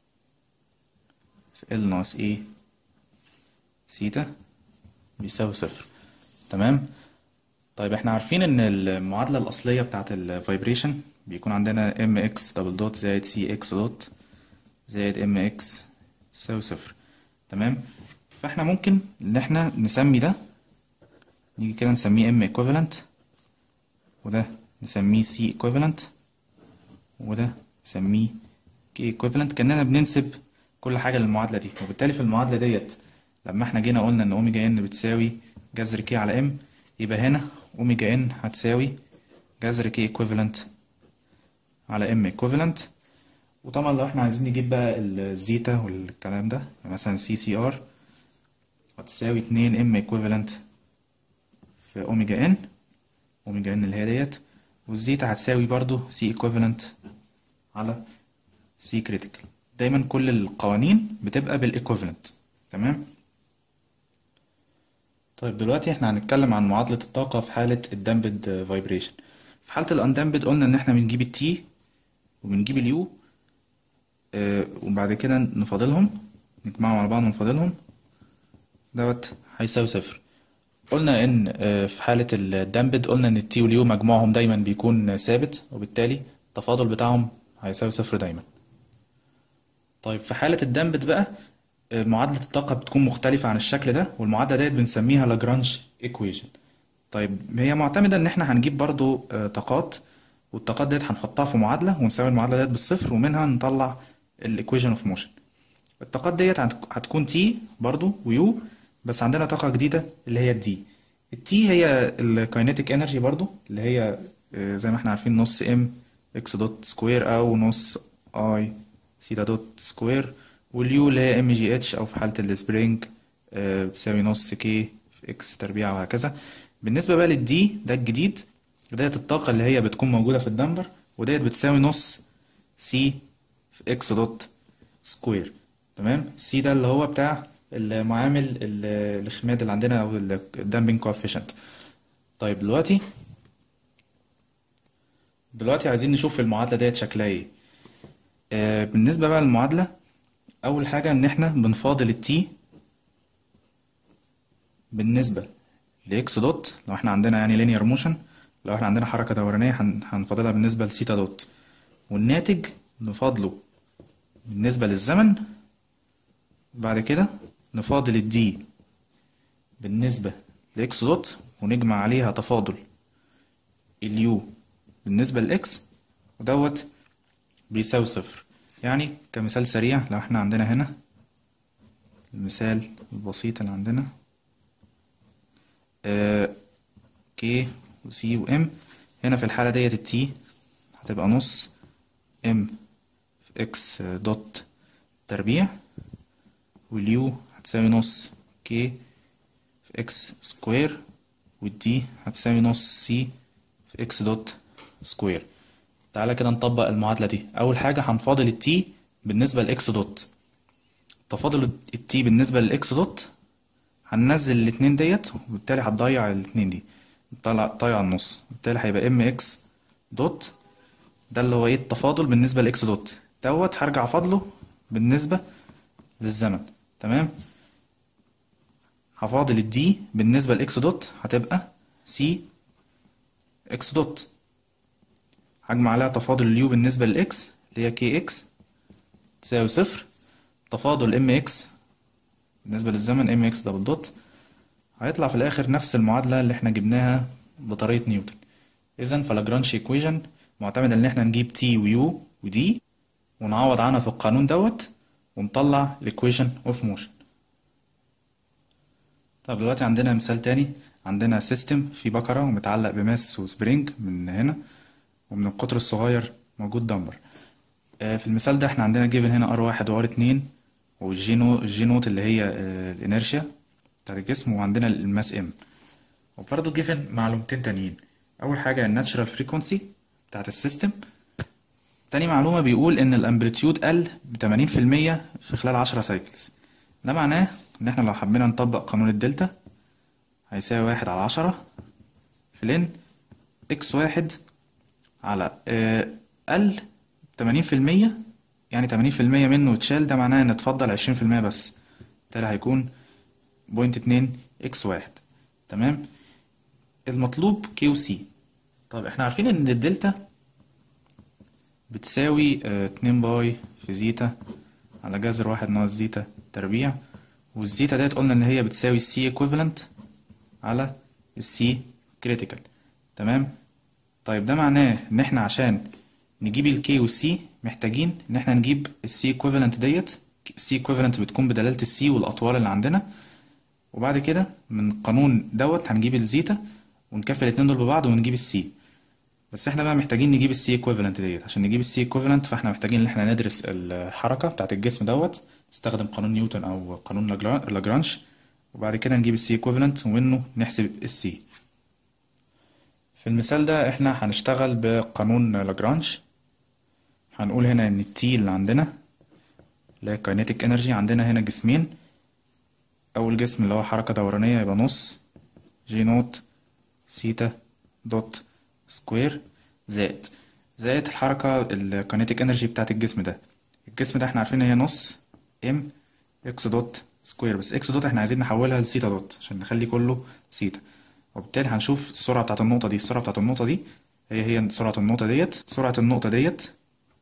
في ال ناقص ايه سيتا بيساوي صفر تمام طيب احنا عارفين ان المعادلة الأصلية بتاعت الفايبريشن بيكون عندنا ام اكس دبل دوت زائد سي اكس دوت زائد ام اكس يساوي صفر تمام فاحنا ممكن ان احنا نسمي ده نيجي كده نسميه ام equivalent وده نسميه سي equivalent وده نسميه كي equivalent كأننا بننسب كل حاجة للمعادلة دي وبالتالي في المعادلة ديت لما احنا جينا قلنا ان اوميجا ان بتساوي جذر كي على ام يبقى هنا اوميجا ان هتساوي جذر كي equivalent على ام equivalent وطبعا لو احنا عايزين نجيب بقى الزيتا والكلام ده مثلا سي سي ار هتساوي اتنين ام equivalent في اوميجا ان اوميجا ان اللي هي ديت والزيتا هتساوي برضو سي equivalent على سي critical دايما كل القوانين بتبقى بالايكوفالنت تمام طيب دلوقتي احنا هنتكلم عن معادلة الطاقة في حالة الدامبد فايبريشن في حالة الاندامبد قلنا ان احنا بنجيب التي وبنجيب اليو اه وبعد كده نفاضلهم نجمعهم على بعض ونفاضلهم دوت هيساوي صفر قلنا ان آه، في حالة الدامبد قلنا ان التي واليو مجموعهم دايما بيكون ثابت وبالتالي التفاضل بتاعهم هيساوي صفر دايما طيب في حالة الدامبد بقى آه، معادلة الطاقة بتكون مختلفة عن الشكل ده والمعادلة ديت بنسميها لاجرانج ايكويشن طيب هي معتمدة ان احنا هنجيب برضو آه، طاقات والطاقات ديت هنحطها في معادلة ونساوي المعادلة ديت بالصفر ومنها نطلع الايكويشن اوف موشن الطاقات ديت هت- هتكون تي برضو ويو بس عندنا طاقة جديدة اللي هي الدي التي هي الكاينيتيك انرجي برضو اللي هي آه، زي ما احنا عارفين نص ام اكس دوت سكوير او نص اي سيتا دوت سكوير واليو اللي هي ام جي اتش او في حالة السبرينج آه، بتساوي نص كي في اكس تربيع وهكذا بالنسبة بقى للدي ده الجديد ديت الطاقة اللي هي بتكون موجودة في الدمبر وديت بتساوي نص سي في اكس دوت سكوير تمام سي ده اللي هو بتاع المعامل ال- الخماد اللي عندنا او الدامبنج كوفيشنت طيب دلوقتي دلوقتي عايزين نشوف المعادلة ديت شكلها ايه آه بالنسبة بقى للمعادلة أول حاجة إن إحنا بنفاضل التي بالنسبة لإكس دوت لو إحنا عندنا يعني لينير موشن لو إحنا عندنا حركة دورانية هن- هنفاضلها بالنسبة لسيتا دوت والناتج نفاضله بالنسبة للزمن بعد كده نفاضل الدي بالنسبة لإكس دوت ونجمع عليها تفاضل اليو بالنسبة لإكس ودوت بيساوي صفر يعني كمثال سريع لو احنا عندنا هنا المثال البسيط اللي عندنا كي وسي وام هنا في الحالة ديت التي هتبقى نص ام في اكس دوت تربيع واليو هتساوي نص كي في اكس سكوير والدي هتساوي نص سي في اكس دوت سكوير تعالى كده نطبق المعادلة دي أول حاجة هنفاضل التي بالنسبة لإكس دوت تفاضل التي بالنسبة لإكس دوت هننزل الاتنين ديت وبالتالي هتضيع الاتنين دي طلع طيع النص بالتالي هيبقى ام اكس دوت ده اللي هو ايه التفاضل بالنسبة لإكس دوت دوت هرجع فاضله بالنسبة للزمن تمام هفاضل الدي بالنسبة لإكس دوت هتبقى سي اكس دوت هجمع عليها تفاضل اليو بالنسبة للإكس اللي هي كي إكس تساوي صفر تفاضل ام إكس بالنسبة للزمن ام إكس دبل دوت هيطلع في الآخر نفس المعادلة اللي احنا جبناها بطريقة نيوتن إذا فلاجرانش إيكويجن معتمد إن احنا نجيب تي ويو ودي ونعوض عنها في القانون دوت ونطلع الإيكويشن أوف موشن طب دلوقتي عندنا مثال تاني عندنا سيستم في بكرة ومتعلق بماس وسبرينج من هنا ومن القطر الصغير موجود دمبر آه، في المثال ده احنا عندنا جيفن هنا ار واحد وار اتنين والجي نو الجي نوت اللي هي آه، الانرشيا بتاعت الجسم وعندنا الماس ام وبرضه جيفن معلومتين تانيين اول حاجة الناتشرال فريكونسي بتاعت السيستم تاني معلومة بيقول ان الامبليتيود قل بتمانين في المية في خلال عشرة سايكلز ده معناه ان احنا لو حبينا نطبق قانون الدلتا هيساوي واحد على عشرة في لين اكس واحد على آه، قل تمانين في المية يعني تمانين في المية منه اتشال ده معناه ان اتفضل عشرين في المية بس بالتالي هيكون بوينت اتنين اكس واحد تمام المطلوب كيو سي طيب احنا عارفين ان الدلتا بتساوي آه، اتنين باي في زيتا على جذر واحد ناقص زيتا تربيع والزيتا ديت قلنا ان هي بتساوي السي ايكويفالنت على السي كريتيكال تمام طيب ده معناه ان احنا عشان نجيب الكي والسي محتاجين ان احنا نجيب السي ايكويفالنت ديت السي ايكويفالنت بتكون بدلالة السي والاطوال اللي عندنا وبعد كده من القانون دوت هنجيب الزيتا ونكفي الاتنين دول ببعض ونجيب السي بس احنا بقى محتاجين نجيب السي ايكويفالنت ديت عشان نجيب السي ايكويفالنت فاحنا محتاجين ان احنا ندرس الحركة بتاعت الجسم دوت نستخدم قانون نيوتن او قانون لاجرا- لاجرانج وبعد كده نجيب السي ايكويفالنت ومنه نحسب السي في المثال ده احنا هنشتغل بقانون لاجرانج هنقول هنا ان التي اللي عندنا اللي هي كاينيتيك انرجي عندنا هنا جسمين اول جسم اللي هو حركة دورانية يبقى نص جي نوت سيتا دوت سكوير زائد زائد الحركة الكاينيتيك انرجي بتاعت الجسم ده الجسم ده احنا عارفين ان هي نص ام اكس دوت سكوير بس اكس دوت احنا عايزين نحولها لسيتا دوت عشان نخلي كله سيتا وبالتالي هنشوف السرعة بتاعت النقطة دي السرعة بتاعت النقطة دي هي هي سرعة النقطة ديت سرعة النقطة ديت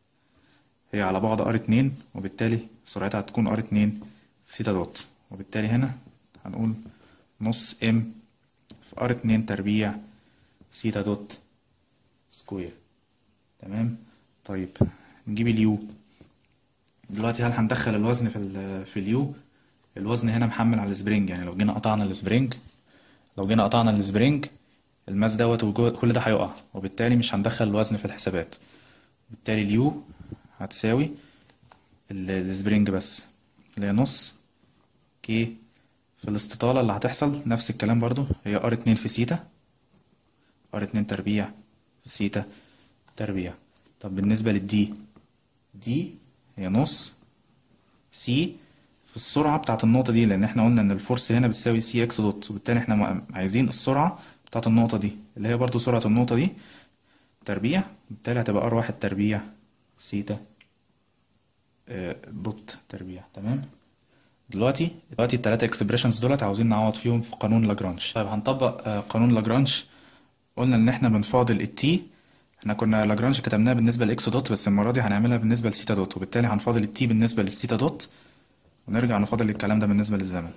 هي على بعد ار اتنين وبالتالي سرعتها هتكون ار اتنين في سيتا دوت وبالتالي هنا هنقول نص ام في ار اتنين تربيع سيتا دوت سكوير تمام طيب نجيب اليو دلوقتي هل هندخل الوزن في ال في اليو الوزن هنا محمل على السبرينج يعني لو جينا قطعنا السبرينج لو جينا قطعنا السبرينج الماس دوت وجوه كل ده هيقع وبالتالي مش هندخل الوزن في الحسابات بالتالي اليو هتساوي ال- السبرينج بس اللي هي نص كي في الاستطالة اللي هتحصل نفس الكلام برضو هي ار اتنين في سيتا ار اتنين تربيع في سيتا تربيع طب بالنسبة للدي دي هي نص سي في السرعة بتاعت النقطة دي لأن احنا قلنا إن الفورس هنا بتساوي سي اكس دوت وبالتالي احنا م- عايزين السرعة بتاعت النقطة دي اللي هي برضو سرعة النقطة دي تربيع بالتالي هتبقى ار واحد تربيع سيتا آه، دوت تربيع تمام دلوقتي دلوقتي التلاتة اكسبريشنز دولت عاوزين نعوض فيهم في قانون لاجرانج طيب هنطبق آه، قانون لاجرانج قلنا ان احنا بنفاضل التي احنا كنا لاجرانج كتبناها بالنسبة لاكس دوت بس المرة دي هنعملها بالنسبة لسيتا دوت وبالتالي هنفاضل التي بالنسبة للسيتا دوت ونرجع نفاضل الكلام ده بالنسبة للزمن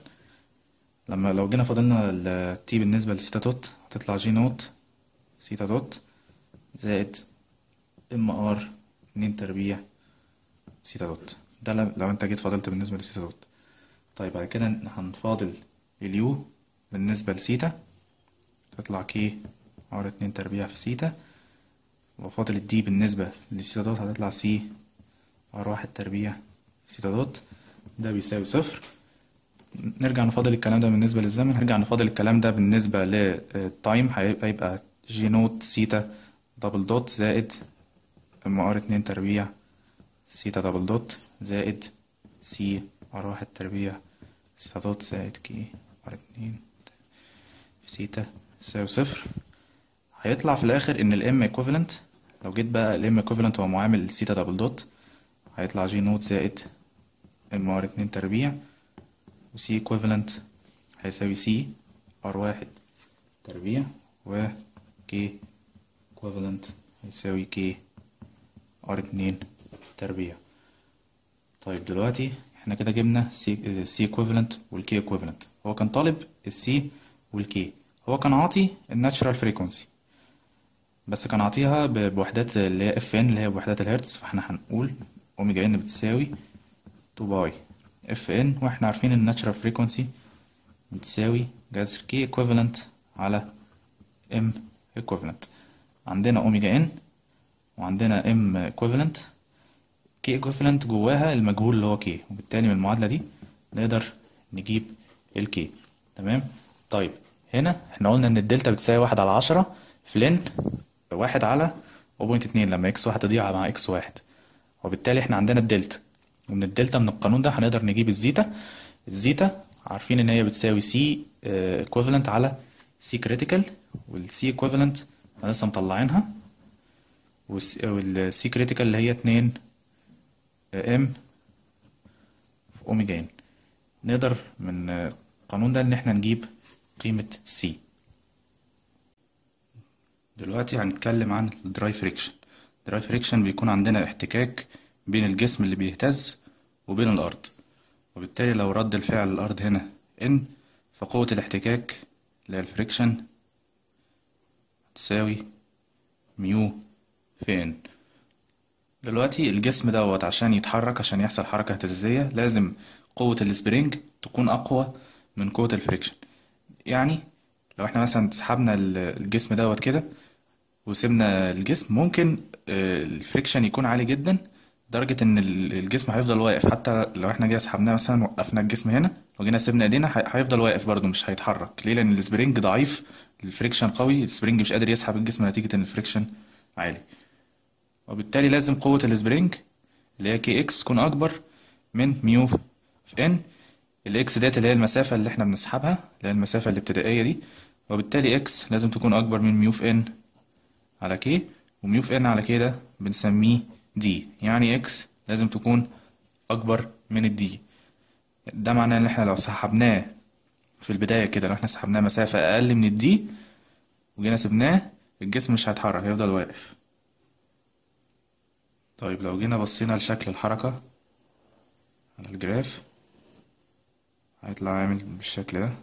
لما لو جينا فاضلنا التي بالنسبة لسيتا دوت هتطلع جي نوت سيتا دوت زائد ام ار اتنين تربيع سيتا دوت ده لو لو انت جيت فاضلت بالنسبة لسيتا دوت طيب بعد كده هنفاضل اليو بالنسبة لسيتا تطلع كي ار اتنين تربيع في سيتا وفاضل الدي بالنسبة لسيتا دوت هتطلع سي ار واحد تربيع في سيتا دوت ده بيساوي صفر نرجع نفاضل الكلام ده بالنسبة للزمن هنرجع نفاضل الكلام ده بالنسبة للتايم هيبقى يبقى جي نوت سيتا دبل دوت زائد ام ار اتنين تربيع سيتا دبل دوت زائد سي ار واحد تربيع سيتا دوت زائد كي ار اتنين في سيتا يساوي صفر هيطلع في الآخر إن الام equivalent لو جيت بقى الام equivalent هو معامل سيتا دبل دوت هيطلع جي نوت زائد ام ار اتنين تربيع وسي equivalent هيساوي سي ار واحد تربيع و كي equivalent هيساوي كي ار اتنين تربيع طيب دلوقتي احنا كده جبنا سي سي equivalent والكي equivalent هو كان طالب السي والكي هو كان عاطي الناتشرال فريكونسي بس كان عاطيها ب- بوحدات اللي هي اف ان اللي هي بوحدات الهرتز فاحنا هنقول اوميجا ان بتساوي 2 باي اف ان واحنا عارفين الناتشرال فريكونسي بتساوي جذر كي equivalent على ام equivalent عندنا اوميجا ان وعندنا ام equivalent كي equivalent جواها المجهول اللي هو كي وبالتالي من المعادلة دي نقدر نجيب الكي تمام طيب هنا احنا قلنا ان الدلتا بتساوي واحد على عشرة في لن واحد على 0.2 لما اكس واحد تضيع مع اكس واحد وبالتالي احنا عندنا الدلتا ومن الدلتا من القانون ده هنقدر نجيب الزيتا الزيتا عارفين ان هي بتساوي سي equivalent على سي كريتيكال والسي equivalent احنا لسه مطلعينها والسي كريتيكال اللي هي 2 ام في اوميجا ان نقدر من القانون ده ان احنا نجيب قيمة سي دلوقتي هنتكلم عن الدراي فريكشن الدراي فريكشن بيكون عندنا احتكاك بين الجسم اللي بيهتز وبين الأرض وبالتالي لو رد الفعل الأرض هنا N فقوة الاحتكاك اللي هي الفريكشن تساوي ميو في N دلوقتي الجسم دوت عشان يتحرك عشان يحصل حركة اهتزازية لازم قوة السبرينج تكون أقوى من قوة الفريكشن يعني لو احنا مثلا سحبنا ال- الجسم دوت كده وسيبنا الجسم ممكن آه، الفريكشن يكون عالي جدا لدرجة ان ال- الجسم هيفضل واقف حتى لو احنا جينا سحبناه مثلا وقفنا الجسم هنا لو جينا سيبنا ايدينا هي- هيفضل واقف برضه مش هيتحرك ليه لان السبرينج ضعيف الفريكشن قوي السبرينج مش قادر يسحب الجسم نتيجة ان الفريكشن عالي وبالتالي لازم قوة السبرينج اللي هي كي اكس تكون اكبر من ميو في ان الاكس ديت اللي هي المسافة اللي احنا بنسحبها اللي هي المسافة الابتدائية دي وبالتالي اكس لازم تكون اكبر من ميو في ان على كي وميو في ان على كي ده بنسميه دي يعني اكس لازم تكون اكبر من الدي ده معناه ان احنا لو سحبناه في البداية كده لو احنا سحبناه مسافة اقل من الدي وجينا سبناه الجسم مش هيتحرك هيفضل واقف طيب لو جينا بصينا لشكل الحركة على الجراف هيطلع عامل بالشكل ده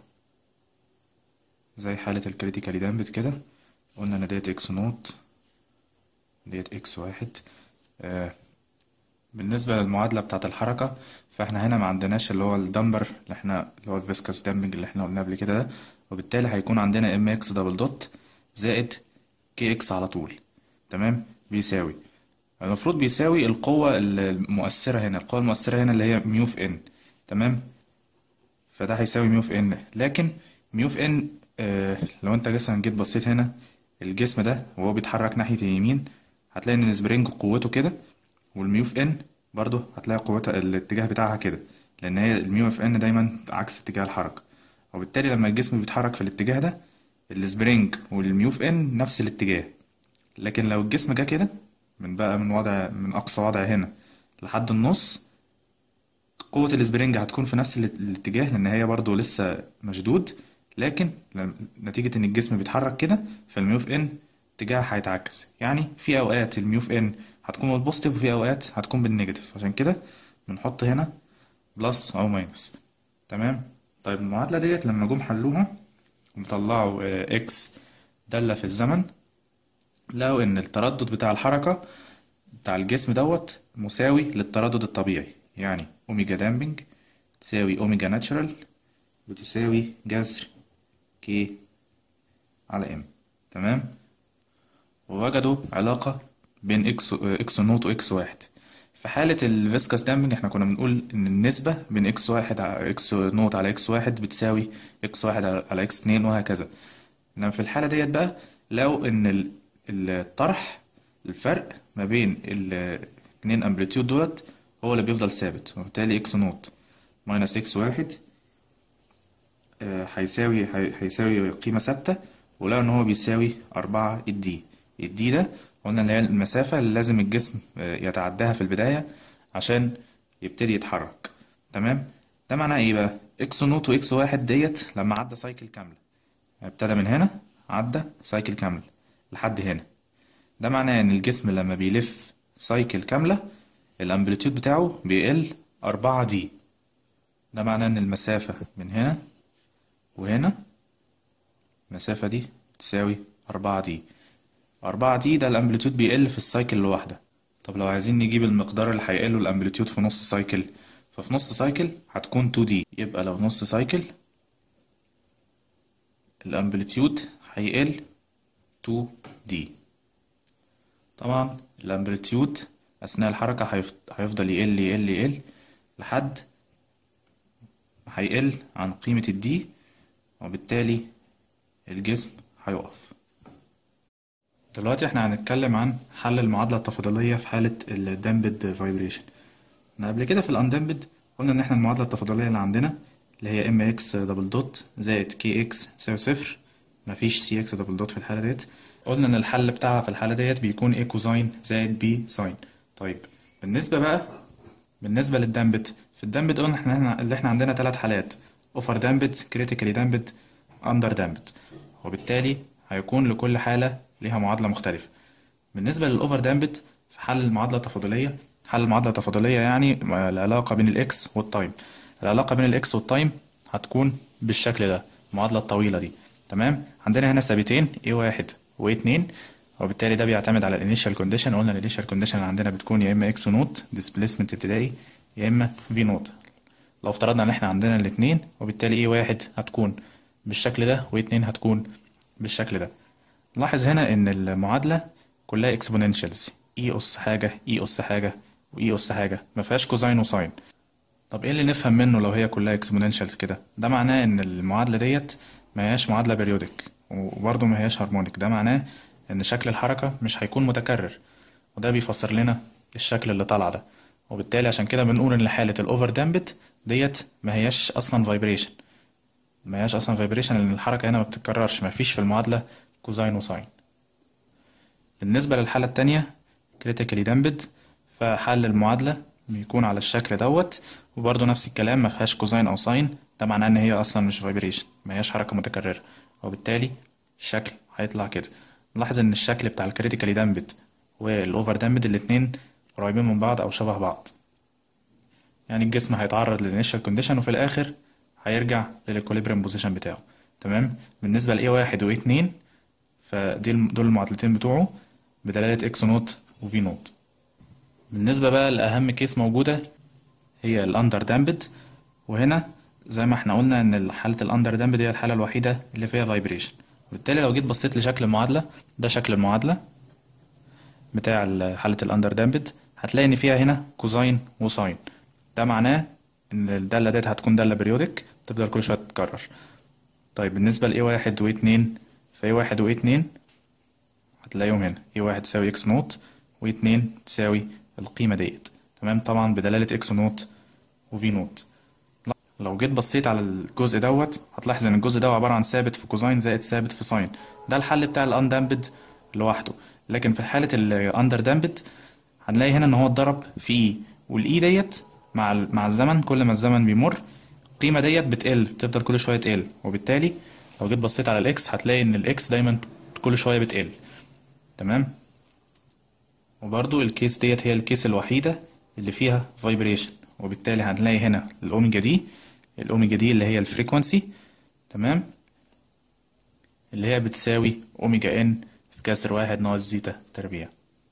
زي حالة الكريتيكالي دامبت كده قلنا ان ديت اكس نوت ديت اكس واحد آه بالنسبة للمعادلة بتاعة الحركة فاحنا هنا ما عندناش اللي هو الدمبر اللي احنا اللي هو الفيسكاس دامبنج اللي احنا قلناه قبل كده ده وبالتالي هيكون عندنا ام اكس دبل دوت زائد كي اكس على طول تمام بيساوي المفروض بيساوي القوة المؤثرة هنا القوة المؤثرة هنا اللي هي ميو في ان تمام فده هيساوي ميو في ان لكن ميو في ان آه لو انت مثلا جيت بصيت هنا الجسم ده وهو بيتحرك ناحية اليمين هتلاقي ان السبرينج قوته كده والميو في ان برضه هتلاقي قوتها الاتجاه بتاعها كده لان هي الميو في ان دايما عكس اتجاه الحركة وبالتالي لما الجسم بيتحرك في الاتجاه ده السبرينج والميو في ان نفس الاتجاه لكن لو الجسم جه كده من بقى من وضع من اقصى وضع هنا لحد النص قوة السبرينج هتكون في نفس الاتجاه لان هي برضه لسه مشدود لكن نتيجة ان الجسم بيتحرك كده فالميو في ان اتجاهها هيتعكس يعني في اوقات الميو في ان هتكون بالبوزيتيف وفي اوقات هتكون بالنيجاتيف عشان كده بنحط هنا بلس او ماينس تمام طيب المعادلة ديت لما جم حلوها وطلعوا اكس دالة في الزمن لقوا ان التردد بتاع الحركة بتاع الجسم دوت مساوي للتردد الطبيعي يعني اوميجا دامبنج تساوي اوميجا ناتشرال بتساوي جذر كي على ام تمام ووجدوا علاقة بين اكس اكس نوت واكس واحد في حالة الفيسكاس دامبنج احنا كنا بنقول ان النسبة بين اكس واحد على اكس نوت على اكس واحد بتساوي اكس واحد على اكس اتنين وهكذا انما في الحالة ديت بقى لو ان الطرح الفرق ما بين الاتنين امبليتيود دولت هو اللي بيفضل ثابت وبالتالي اكس نوت ماينس اكس واحد هيساوي هيساوي قيمة ثابتة ولقوا ان هو بيساوي أربعة الدي الدي ده قلنا اللي هي المسافة اللي لازم الجسم يتعداها في البداية عشان يبتدي يتحرك تمام ده معناه ايه بقى اكس نوت واكس واحد ديت لما عدى سايكل كاملة ابتدى من هنا عدى سايكل كاملة لحد هنا ده معناه ان الجسم لما بيلف سايكل كاملة الامبليتيود بتاعه بيقل أربعة دي ده معناه ان المسافة من هنا وهنا المسافة دي تساوي أربعة دي أربعة دي ده الأمبليتيود بيقل في السايكل الواحدة طب لو عايزين نجيب المقدار اللي هيقله الأمبليتيود في نص سايكل ففي نص سايكل هتكون 2 دي يبقى لو نص سايكل الأمبليتيود هيقل 2 دي طبعا الأمبليتيود أثناء الحركة هيفضل يقل يقل يقل لحد هيقل عن قيمة الدي وبالتالي الجسم هيقف دلوقتي احنا هنتكلم عن حل المعادلة التفاضلية في حالة الدامبد فايبريشن احنا قبل كده في الاندامبد قلنا ان احنا المعادلة التفاضلية اللي عندنا اللي هي ام اكس دبل دوت زائد كي اكس يساوي صفر مفيش سي اكس دبل دوت في الحالة ديت قلنا ان الحل بتاعها في الحالة ديت بيكون اي كوزاين زائد بي ساين طيب بالنسبة بقى بالنسبة للدامبد في الدامبد قلنا احنا اللي احنا عندنا ثلاث حالات اوفر دامبد كريتيكالي دامبد اندر دامبد وبالتالي هيكون لكل حالة ليها معادلة مختلفة بالنسبة للأوفر دامبد في حل المعادلة التفاضلية حل المعادلة التفاضلية يعني العلاقة بين الإكس والتايم العلاقة بين الإكس والتايم هتكون بالشكل ده المعادلة الطويلة دي تمام عندنا هنا ثابتين A1 و2 وبالتالي ده بيعتمد على الانيشال كونديشن قلنا الانيشال كونديشن اللي عندنا بتكون يا اما اكس نوت ديسبيسمنت ابتدائي يا اما في نوت لو افترضنا ان احنا عندنا الاثنين وبالتالي ايه واحد هتكون بالشكل ده واثنين هتكون بالشكل ده لاحظ هنا ان المعادله كلها اكسبوننشالز اي اس حاجه اي اس حاجه واي اس حاجه ما فيهاش كوزاين وساين طب ايه اللي نفهم منه لو هي كلها اكسبوننشالز كده ده معناه ان المعادله ديت ما هياش معادله بيريودك وبرضه ما هياش هارمونيك ده معناه ان شكل الحركه مش هيكون متكرر وده بيفسر لنا الشكل اللي طالع ده وبالتالي عشان كده بنقول ان حاله الاوفر دامبت ديت ما هياش اصلا فايبريشن ما هياش اصلا فايبريشن لان الحركه هنا ما بتتكررش ما فيش في المعادله كوزاين وساين بالنسبه للحاله التانية كريتيكالي دامبد فحل المعادله بيكون على الشكل دوت وبرضه نفس الكلام ما فيهاش كوزاين او ساين ده معناه ان هي اصلا مش فايبريشن ما هياش حركه متكرره وبالتالي الشكل هيطلع كده نلاحظ ان الشكل بتاع الكريتيكالي دامبد والاوفر دامبد الاتنين قريبين من بعض او شبه بعض يعني الجسم هيتعرض للانيشال كونديشن وفي الاخر هيرجع للاكوليبريم بوزيشن بتاعه تمام بالنسبه لاي واحد واي اتنين فدي الم- دول المعادلتين بتوعه بدلاله اكس نوت وفي نوت بالنسبه بقى لاهم كيس موجوده هي الاندر دامبد وهنا زي ما احنا قلنا ان حاله الاندر دامبد هي الحاله الوحيده اللي فيها فايبريشن وبالتالي لو جيت بصيت لشكل المعادله ده شكل المعادله بتاع ال- حاله الاندر دامبد هتلاقي ان فيها هنا كوزاين وساين ده معناه ان الداله ديت هتكون داله بريودك تفضل كل شويه تتكرر طيب بالنسبه لاي واحد واي اتنين فاي واحد واي اتنين هتلاقيهم هنا اي واحد تساوي اكس نوت واي اتنين تساوي القيمه ديت تمام طبعا بدلاله اكس نوت وفي نوت لو جيت بصيت على الجزء دوت هتلاحظ ان الجزء ده عباره عن ثابت في كوزاين زائد ثابت في ساين ده الحل بتاع الاندامبد لوحده لكن في حاله الاندر دامبد هنلاقي هنا ان هو اتضرب في اي والاي ديت مع ال- مع الزمن كل ما الزمن بيمر القيمه ديت بتقل بتفضل كل شويه تقل وبالتالي لو جيت بصيت على الاكس هتلاقي ان الاكس دايما كل شويه بتقل تمام وبرضو الكيس ديت هي الكيس الوحيدة اللي فيها فايبريشن وبالتالي هنلاقي هنا الأوميجا دي الأوميجا دي اللي هي الفريكونسي تمام اللي هي بتساوي أوميجا إن في كسر واحد ناقص زيتا تربيع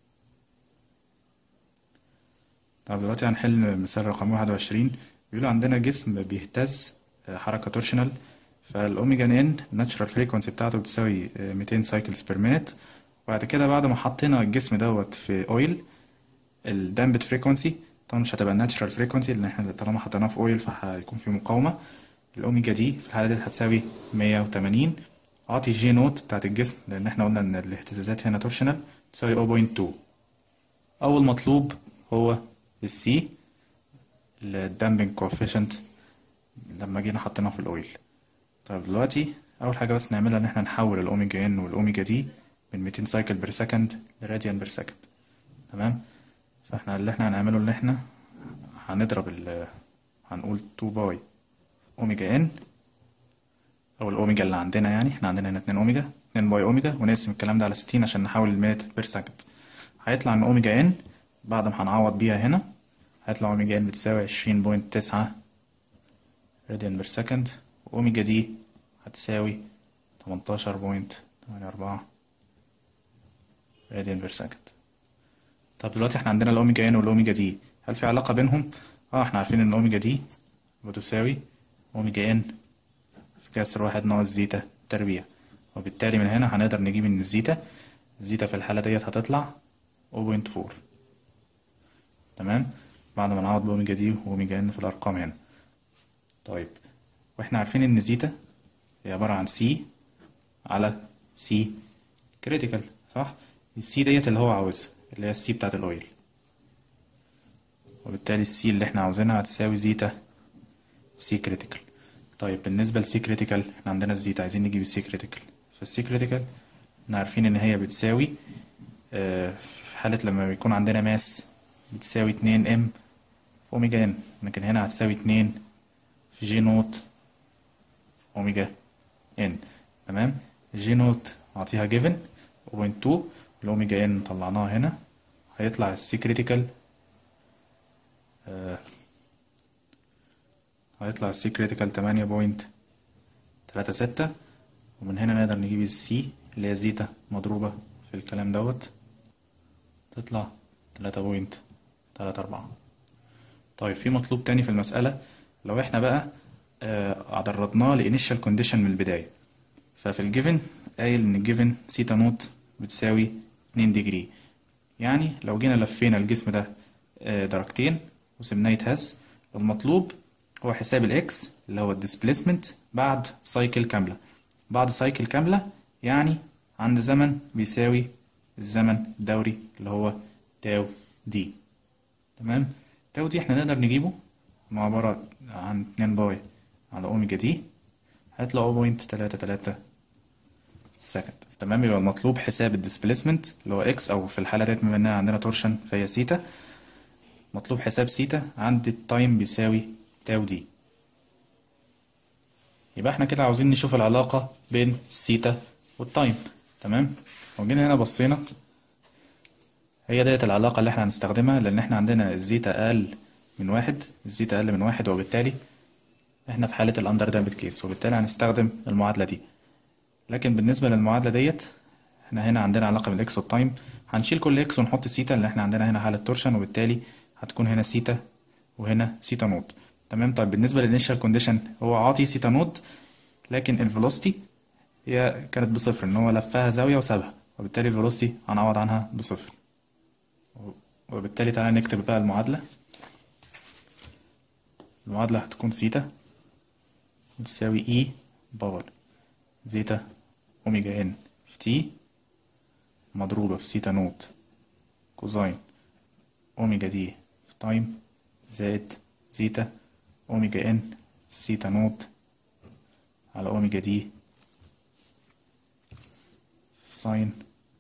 طب دلوقتي هنحل مثال رقم واحد وعشرين بيقول عندنا جسم بيهتز آه، حركة تورشنال فالأوميجا إن الناتشرال فريكونسي بتاعته بتساوي آه، 200 سايكلز بير مينت وبعد كده بعد ما حطينا الجسم دوت في اويل الدامبت فريكونسي طبعا مش هتبقى الناتشرال فريكونسي لان احنا طالما حطيناه في اويل فهيكون في مقاومه الاوميجا دي في الحاله دي هتساوي 180 اعطي الجي نوت بتاعت الجسم لان احنا قلنا ان الاهتزازات هنا تورشنال تساوي 0.2 اول مطلوب هو السي الدامبنج كوفيشنت لما جينا حطيناه في الاويل طيب دلوقتي اول حاجه بس نعملها ان احنا نحول الاوميجا ان والاوميجا دي من 200 سايكل بير سكند لراديان بير سكند تمام فاحنا اللي احنا هنعمله ان احنا هنضرب ال هنقول 2 باي اوميجا ان او الاوميجا اللي عندنا يعني احنا عندنا هنا 2 اوميجا 2 باي اوميجا ونقسم الكلام ده على 60 عشان نحول المينت بير سكند هيطلع ان اوميجا ان بعد ما هنعوض بيها هنا هيطلع اوميجا ان بتساوي 20.9 راديان بير سكند واوميجا دي هتساوي 18.84 راديان بير سكند طب دلوقتي احنا عندنا الاوميجا ان والاوميجا دي هل في علاقة بينهم؟ اه احنا عارفين ان الاوميجا دي بتساوي اوميجا ان في كسر واحد ناقص زيتا تربيع وبالتالي من هنا هنقدر نجيب ان الزيتا الزيتا في الحالة ديت هتطلع 0.4 تمام بعد ما نعوض باوميجا دي واوميجا ان في الارقام هنا طيب واحنا عارفين ان زيتا هي عبارة عن سي على سي كريتيكال صح السي ديت اللي هو عاوزها اللي هي السي بتاعت الاويل وبالتالي السي اللي احنا عاوزينها هتساوي زيتا سي كريتيكال طيب بالنسبة لسي كريتيكال احنا عندنا الزيتا عايزين نجيب السي كريتيكال فالسي كريتيكال احنا عارفين ان هي بتساوي آه، في حالة لما بيكون عندنا ماس بتساوي اتنين ام في اوميجا ان لكن هنا هتساوي اتنين في جي نوت في اوميجا ان تمام الجي نوت اعطيها جيفن 0.2 الاوميجا ان طلعناها هنا هيطلع السي كريتيكال هيطلع السي كريتيكال تمانية بوينت تلاتة ستة ومن هنا نقدر نجيب السي اللي هي زيتا مضروبة في الكلام دوت تطلع تلاتة بوينت تلاتة أربعة طيب في مطلوب تاني في المسألة لو احنا بقى آه، عرضناه لإنيشال كونديشن من البداية ففي الجيفن قايل إن الجيفن سيتا نوت بتساوي اتنين ديجري يعني لو جينا لفينا الجسم ده آه، درجتين وسيبناه يتهز المطلوب هو حساب الاكس اللي هو الديسبليسمنت بعد سايكل كاملة بعد سايكل كاملة يعني عند زمن بيساوي الزمن الدوري اللي هو تاو دي تمام تاو دي احنا نقدر نجيبه هو عبارة عن 2 باي على اوميجا دي هيطلع 0.33 سكند تمام يبقى المطلوب حساب الديسبليسمنت اللي هو اكس او في الحالة ديت بما انها عندنا تورشن فهي سيتا مطلوب حساب سيتا عند التايم بيساوي تاو دي يبقى احنا كده عاوزين نشوف العلاقة بين السيتا والتايم تمام وجينا هنا بصينا هي ديت العلاقة اللي احنا هنستخدمها لأن احنا عندنا الزيتا أقل من واحد الزيتا أقل من واحد وبالتالي احنا في حالة الأندر دامبد كيس وبالتالي هنستخدم المعادلة دي لكن بالنسبة للمعادلة ديت احنا هنا عندنا علاقة بالإكس والتايم هنشيل كل إكس ونحط سيتا لأن احنا عندنا هنا حالة تورشن وبالتالي هتكون هنا سيتا وهنا سيتا نوت تمام طيب بالنسبة للإنيشال كونديشن هو عاطي سيتا نوت لكن الفيلوسيتي هي كانت بصفر إن هو لفها زاوية وسابها وبالتالي الفيلوسيتي هنعوض عنها بصفر وبالتالي تعالى نكتب بقى المعادلة المعادلة هتكون سيتا بتساوي اي باور زيتا اوميجا ان في تي مضروبة في سيتا نوت كوزاين اوميجا دي في تايم زائد زيتا اوميجا ان في سيتا نوت على اوميجا دي في ساين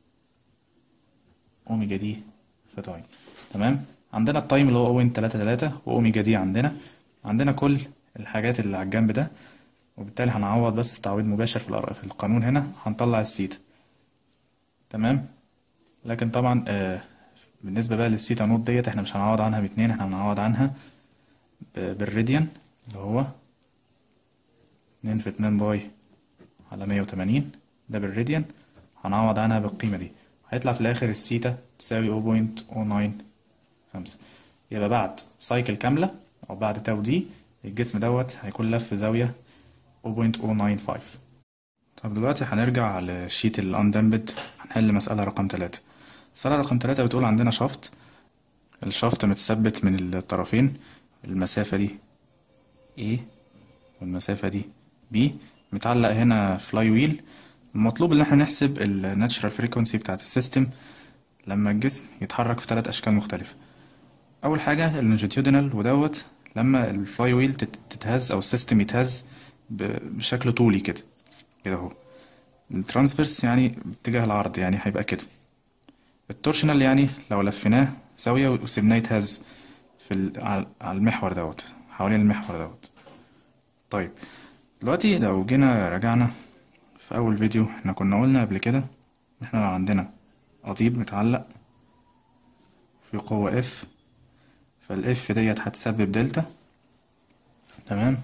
اوميجا دي في تايم تمام عندنا التايم اللي هو اوين تلاتة تلاتة واوميجا دي عندنا عندنا كل الحاجات اللي على الجنب ده وبالتالي هنعوض بس تعويض مباشر في الأر- في القانون هنا هنطلع السيتا تمام لكن طبعا آه بالنسبة بقى للسيتا نوت ديت احنا مش هنعوض عنها باتنين احنا هنعوض عنها ب- بالراديان اللي هو اتنين في اتنين باي على مية وتمانين ده بالراديان هنعوض عنها بالقيمة دي هيطلع في الآخر السيتا تساوي 0.095 يبقى بعد سايكل كاملة أو بعد تاو دي الجسم دوت هيكون لف زاوية 0.095 طب دلوقتي هنرجع لشيت الاندمبد هنحل مسألة رقم تلاتة مسألة رقم تلاتة بتقول عندنا شافت الشافت متثبت من الطرفين المسافة دي A والمسافة دي B متعلق هنا فلاي ويل المطلوب ان احنا نحسب الناتشرال فريكونسي بتاعت السيستم لما الجسم يتحرك في ثلاث اشكال مختلفة اول حاجة اللونجيتيودينال ودوت لما الفلاي ويل تت- تتهز او السيستم يتهز ب- بشكل طولي كده كده اهو الترانسفيرس يعني باتجاه العرض يعني هيبقى كده التورشنال يعني لو لفيناه زاوية وسيبناه يتهز في ال- على على المحور دوت حوالين المحور دوت طيب دلوقتي لو جينا رجعنا في أول فيديو احنا كنا قلنا قبل كده إن احنا لو عندنا قضيب متعلق في قوة اف فالاف ديت هتسبب دلتا تمام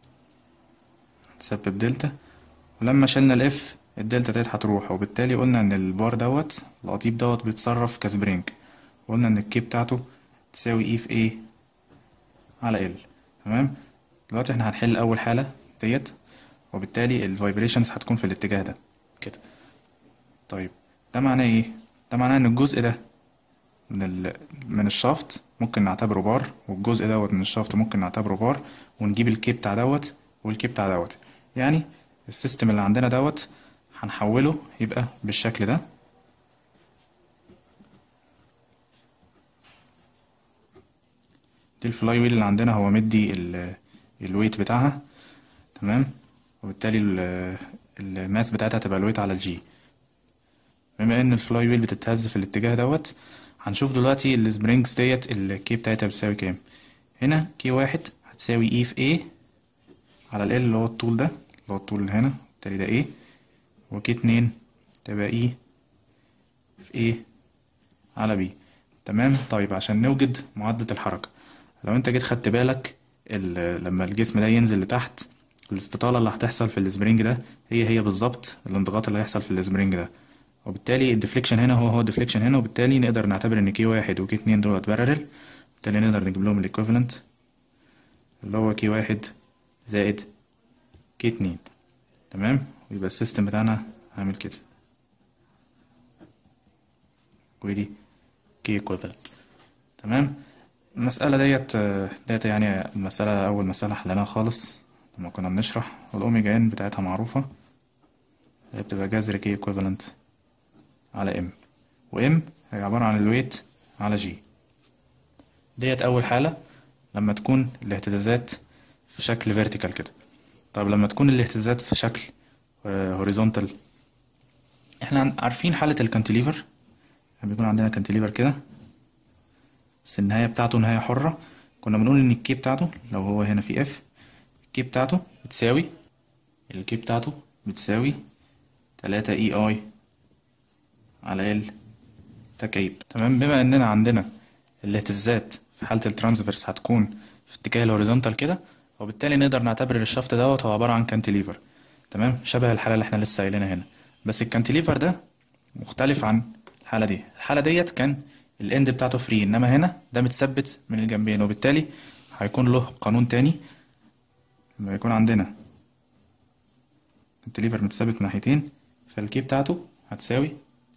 هتسبب دلتا ولما شلنا الاف الدلتا ديت هتروح وبالتالي قلنا ان البار دوت القضيب دوت بيتصرف كسبرينج قلنا ان الكي بتاعته تساوي اي في ايه على ال تمام دلوقتي احنا هنحل اول حالة ديت وبالتالي الفايبريشنز هتكون في الاتجاه ده كده طيب ده معناه ايه ده معناه ان الجزء ده من ال... من الشافت ممكن نعتبره بار والجزء دوت من الشافت ممكن نعتبره بار ونجيب الكي بتاع دوت والكي بتاع دوت يعني السيستم اللي عندنا دوت هنحوله يبقى بالشكل ده دي الفلاي ويل اللي عندنا هو مدي ال... الويت بتاعها تمام وبالتالي ال- الماس بتاعتها تبقى الويت على الجي بما ان الفلاي ويل بتتهز في الاتجاه دوت هنشوف دلوقتي السبرينجز ديت الكي بتاعتها بتساوي كام هنا كي واحد هتساوي اي في ايه على ال اللي هو الطول ده اللي هو الطول اللي هنا بالتالي ده ايه وكي اتنين تبقى اي في ايه على بي تمام طيب عشان نوجد معادلة الحركة لو انت جيت خدت بالك ال- لما الجسم ده ينزل لتحت الاستطالة اللي هتحصل في السبرينج ده هي هي بالظبط الانضغاط اللي هيحصل في السبرينج ده وبالتالي الديفليكشن هنا هو هو الديفليكشن هنا وبالتالي نقدر نعتبر ان كي واحد وكي اتنين دولت بارلل بالتالي نقدر نجيب لهم الايكوفالنت اللي هو كي واحد زائد كي اتنين تمام ويبقى السيستم بتاعنا عامل كده ودي كي ايكوفالنت تمام المسألة ديت آه، ديت يعني المسألة أول مسألة حلناها خالص لما كنا بنشرح والأوميجا إن بتاعتها معروفة هي بتبقى جذر كي ايكوفالنت على ام وام هي عبارة عن الويت على جي ديت أول حالة لما تكون الاهتزازات في شكل فيرتيكال كده طب لما تكون الاهتزازات في شكل هوريزونتال احنا عن- عارفين حالة الكانتليفر بيكون عندنا كانتليفر كده بس النهاية بتاعته نهاية حرة كنا بنقول ان الكي بتاعته لو هو هنا في اف الكي بتاعته بتساوي الكي بتاعته بتساوي تلاتة اي اي على ال تكعيب تمام بما اننا عندنا الاهتزازات في حالة الترانسفيرس هتكون في اتجاه الهوريزونتال كده وبالتالي نقدر نعتبر ان الشفط دوت هو عبارة عن كانتليفر تمام شبه الحالة اللي احنا لسه قايلينها هنا بس الكانتليفر ده مختلف عن الحالة دي الحالة ديت كان الاند بتاعته فري انما هنا ده متثبت من الجنبين وبالتالي هيكون له قانون تاني لما يكون عندنا كانتليفر متثبت من ناحيتين فالكي بتاعته هتساوي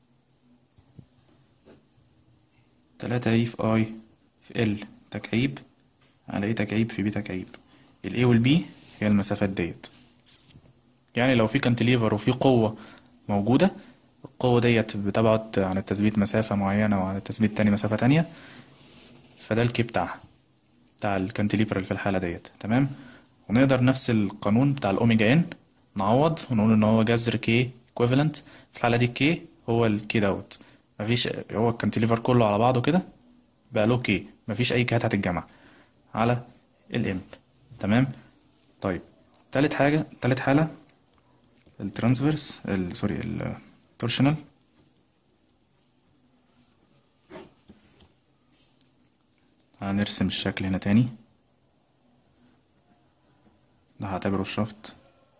تلاتة اي في اي في ال تكعيب على ايه تكعيب في بي تكعيب الاي والبي هي المسافات ديت يعني لو في كانتليفر وفي قوة موجودة القوة ديت بتبعد عن التثبيت مسافة معينة وعن التثبيت تاني مسافة تانية فده الكي بتاعها بتاع الكانتليفر اللي في الحالة ديت تمام ونقدر نفس القانون بتاع الأوميجا إن نعوض ونقول إن هو جذر كي equivalent في الحالة دي كي هو الكي دوت مفيش هو الكانتليفر كله على بعضه كده بقى له كي مفيش أي كيهات هتتجمع على الإم تمام طيب تالت حاجة تالت حالة الترانسفيرس ال- سوري التورشنال هنرسم الشكل هنا تاني ده هعتبره الشفط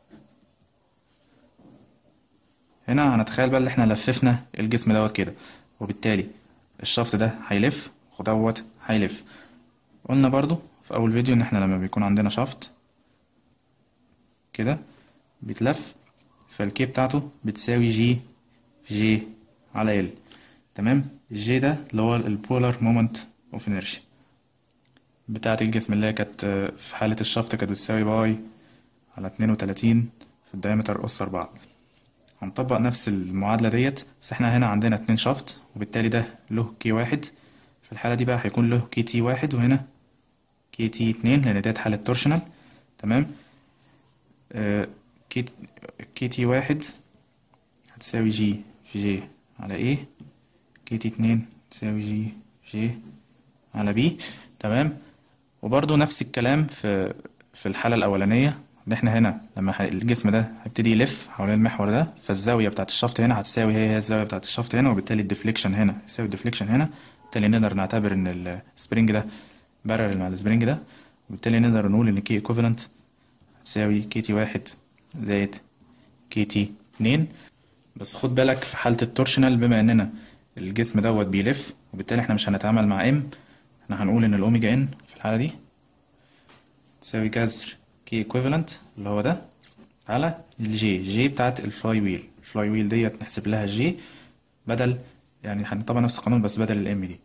هنا هنتخيل بقى اللي احنا لففنا الجسم دوت كده وبالتالي الشفط ده هيلف ودوت هيلف قلنا برضو في اول فيديو ان احنا لما بيكون عندنا شفط كده بيتلف فالكي بتاعته بتساوي جي في جي على ال تمام الجي ده اللي هو البولار مومنت اوف انرشيا بتاعة الجسم اللي هي كانت آه، في حالة الشفط كانت بتساوي باي على اتنين وتلاتين في الدايمتر أس أربعة هنطبق نفس المعادلة ديت بس احنا هنا عندنا اتنين شفط وبالتالي ده له كي واحد في الحالة دي بقى هيكون له كي تي واحد وهنا كي تي اتنين لأن ديت حالة تورشنال تمام آه، كي كي تي واحد هتساوي جي في جي على ايه كي تي اتنين تساوي جي في جي على بي تمام وبرضو نفس الكلام في في الحالة الأولانية إن إحنا هنا لما ح- الجسم ده هيبتدي يلف حوالين المحور ده فالزاوية بتاعة الشفط هنا هتساوي هي هي الزاوية بتاعة الشفط هنا وبالتالي الديفليكشن هنا يساوي الديفليكشن هنا بالتالي نقدر نعتبر إن السبرينج ده بارل مع السبرينج ده وبالتالي نقدر نقول إن كي ايكوفالنت هتساوي كي تي واحد زائد كي تي اتنين بس خد بالك في حالة التورشنال بما إننا الجسم دوت بيلف وبالتالي إحنا مش هنتعامل مع ام احنا هنقول ان الاوميجا ان في الحالة دي تساوي جذر كي ايكويفالنت اللي هو ده على الجي جي بتاعت الفلاي ويل الفلاي ويل ديت نحسب لها جي بدل يعني هنطبق نفس القانون بس بدل الام دي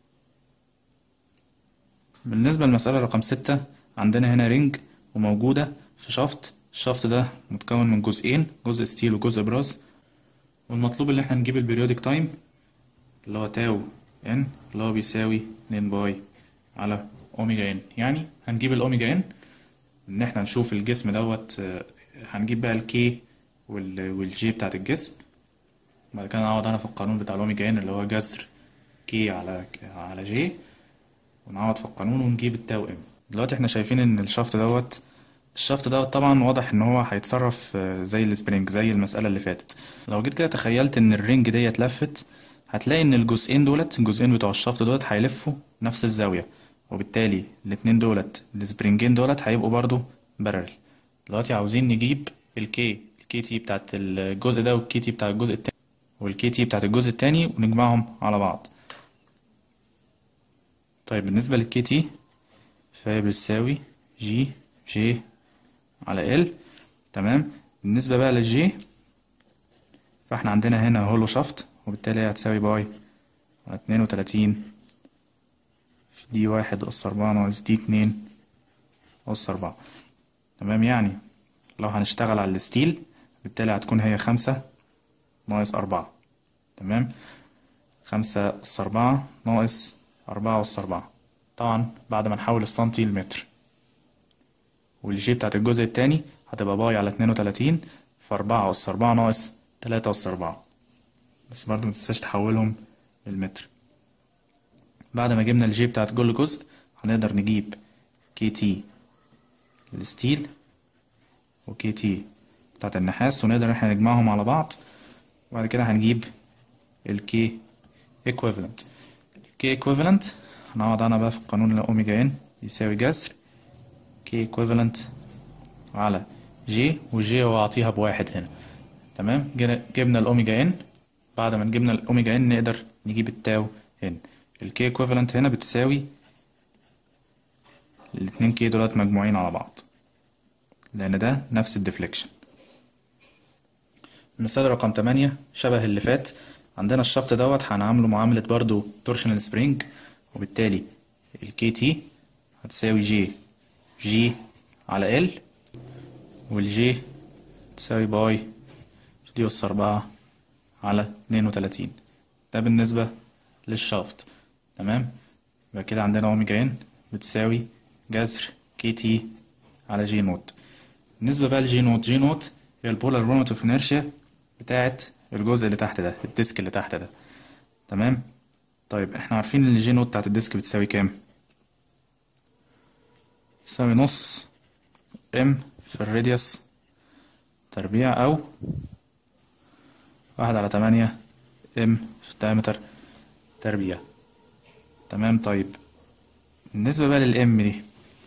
بالنسبة للمسألة رقم ستة عندنا هنا رينج وموجودة في شافت الشافت ده متكون من جزئين جزء ستيل وجزء براس والمطلوب ان احنا نجيب البريودك تايم اللي هو تاو ان اللي هو بيساوي 2 باي على اوميجا ان يعني هنجيب الاوميجا ان ان احنا نشوف الجسم دوت آه، هنجيب بقى الكي والجي بتاعت الجسم بعد كده نعوض انا في القانون بتاع الاوميجا ان اللي هو جذر كي على على جي ونعوض في القانون ونجيب التاو ام دلوقتي احنا شايفين ان الشفط دوت الشفط دوت طبعا واضح ان هو هيتصرف آه، زي السبرينج زي المسألة اللي فاتت لو جيت كده تخيلت ان الرينج ديت لفت هتلاقي ان الجزئين دولت الجزئين بتوع الشفط دولت هيلفوا نفس الزاوية وبالتالي الاتنين دولت السبرينجين دولت هيبقوا برضو بارل دلوقتي عاوزين نجيب الكي الكي تي بتاعت الجزء ده والكي تي بتاع الجزء التاني والكي تي بتاعت الجزء التاني ونجمعهم على بعض طيب بالنسبة للكي تي فهي بتساوي جي جي على ال تمام بالنسبة بقى للجي فاحنا عندنا هنا هولو شافت وبالتالي هي هتساوي باي على اتنين وتلاتين في دي واحد أس أربعة ناقص دي اتنين أس أربعة تمام يعني لو هنشتغل على الستيل بالتالي هتكون هي خمسة ناقص أربعة تمام خمسة أس أربعة ناقص أربعة أس أربعة طبعا بعد ما نحول السنتي لمتر والجي بتاعت الجزء التاني هتبقى باي على اتنين وتلاتين في أربعة أس أربعة ناقص تلاتة أس أربعة بس برضه متنساش تحولهم للمتر بعد ما جبنا الجي بتاعت كل جزء هنقدر نجيب كي تي الستيل وكي تي بتاعت النحاس ونقدر احنا نجمعهم على بعض وبعد كده هنجيب الكي equivalent الكي equivalent هنقعد انا بقى في قانون الاوميجا ان يساوي جذر كي equivalent على جي وجي هو اعطيها بواحد هنا تمام جينا- جبنا الاوميجا ان بعد ما جبنا الاوميجا ان نقدر نجيب التاو ان الكي equivalent هنا بتساوي الاتنين كي دولت مجموعين على بعض لان ده نفس الديفليكشن المثال رقم 8 شبه اللي فات عندنا الشفط دوت هنعامله معاملة برضو تورشنال سبرينج وبالتالي الكي تي هتساوي جي جي على ال والجي تساوي باي في دي أس أربعة على اتنين وتلاتين ده بالنسبة للشافت تمام يبقى كده عندنا أوميجا إن بتساوي جذر كي تي على جي نوت بالنسبة بقى لجي نوت جي نوت هي البولار مومنت اوف انيرشيا بتاعت الجزء اللي تحت ده الديسك اللي تحت ده تمام طيب احنا عارفين ان الجي نوت بتاعت الديسك بتساوي كام تساوي نص ام في الراديوس تربيع او واحد على تمانية ام في الدايمتر تربيع تمام طيب بالنسبة بقى للام دي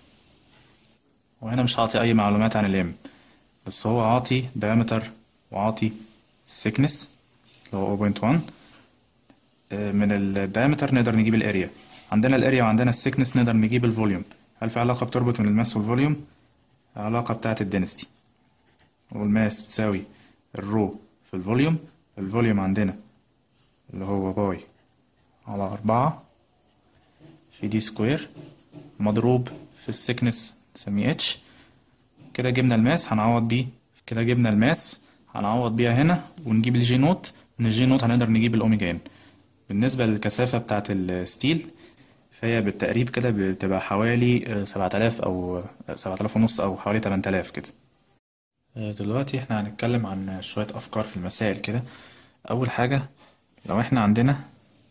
وهنا مش هعطي اي معلومات عن الام بس هو عاطي diameter وعاطي thickness اللي هو 0.1 آه، من ال diameter نقدر نجيب الاريا عندنا الاريا وعندنا السيكنس نقدر نجيب الفوليوم هل في علاقة بتربط من الماس والفوليوم علاقة بتاعة الدنسيتي والماس بتساوي الرو في الفوليوم الفوليوم عندنا اللي هو باي على أربعة في دي سكوير مضروب في السيكنس نسميه اتش كده جبنا الماس هنعوض بيه كده جبنا الماس هنعوض بيها هنا ونجيب الجي نوت من الجي نوت هنقدر نجيب الاوميجا ان بالنسبة للكثافة بتاعة الستيل فهي بالتقريب كده بتبقى حوالي سبعة آلاف أو سبعة آلاف ونص أو حوالي تمن آلاف كده آه، دلوقتي احنا هنتكلم عن شوية أفكار في المسائل كده أول حاجة لو احنا عندنا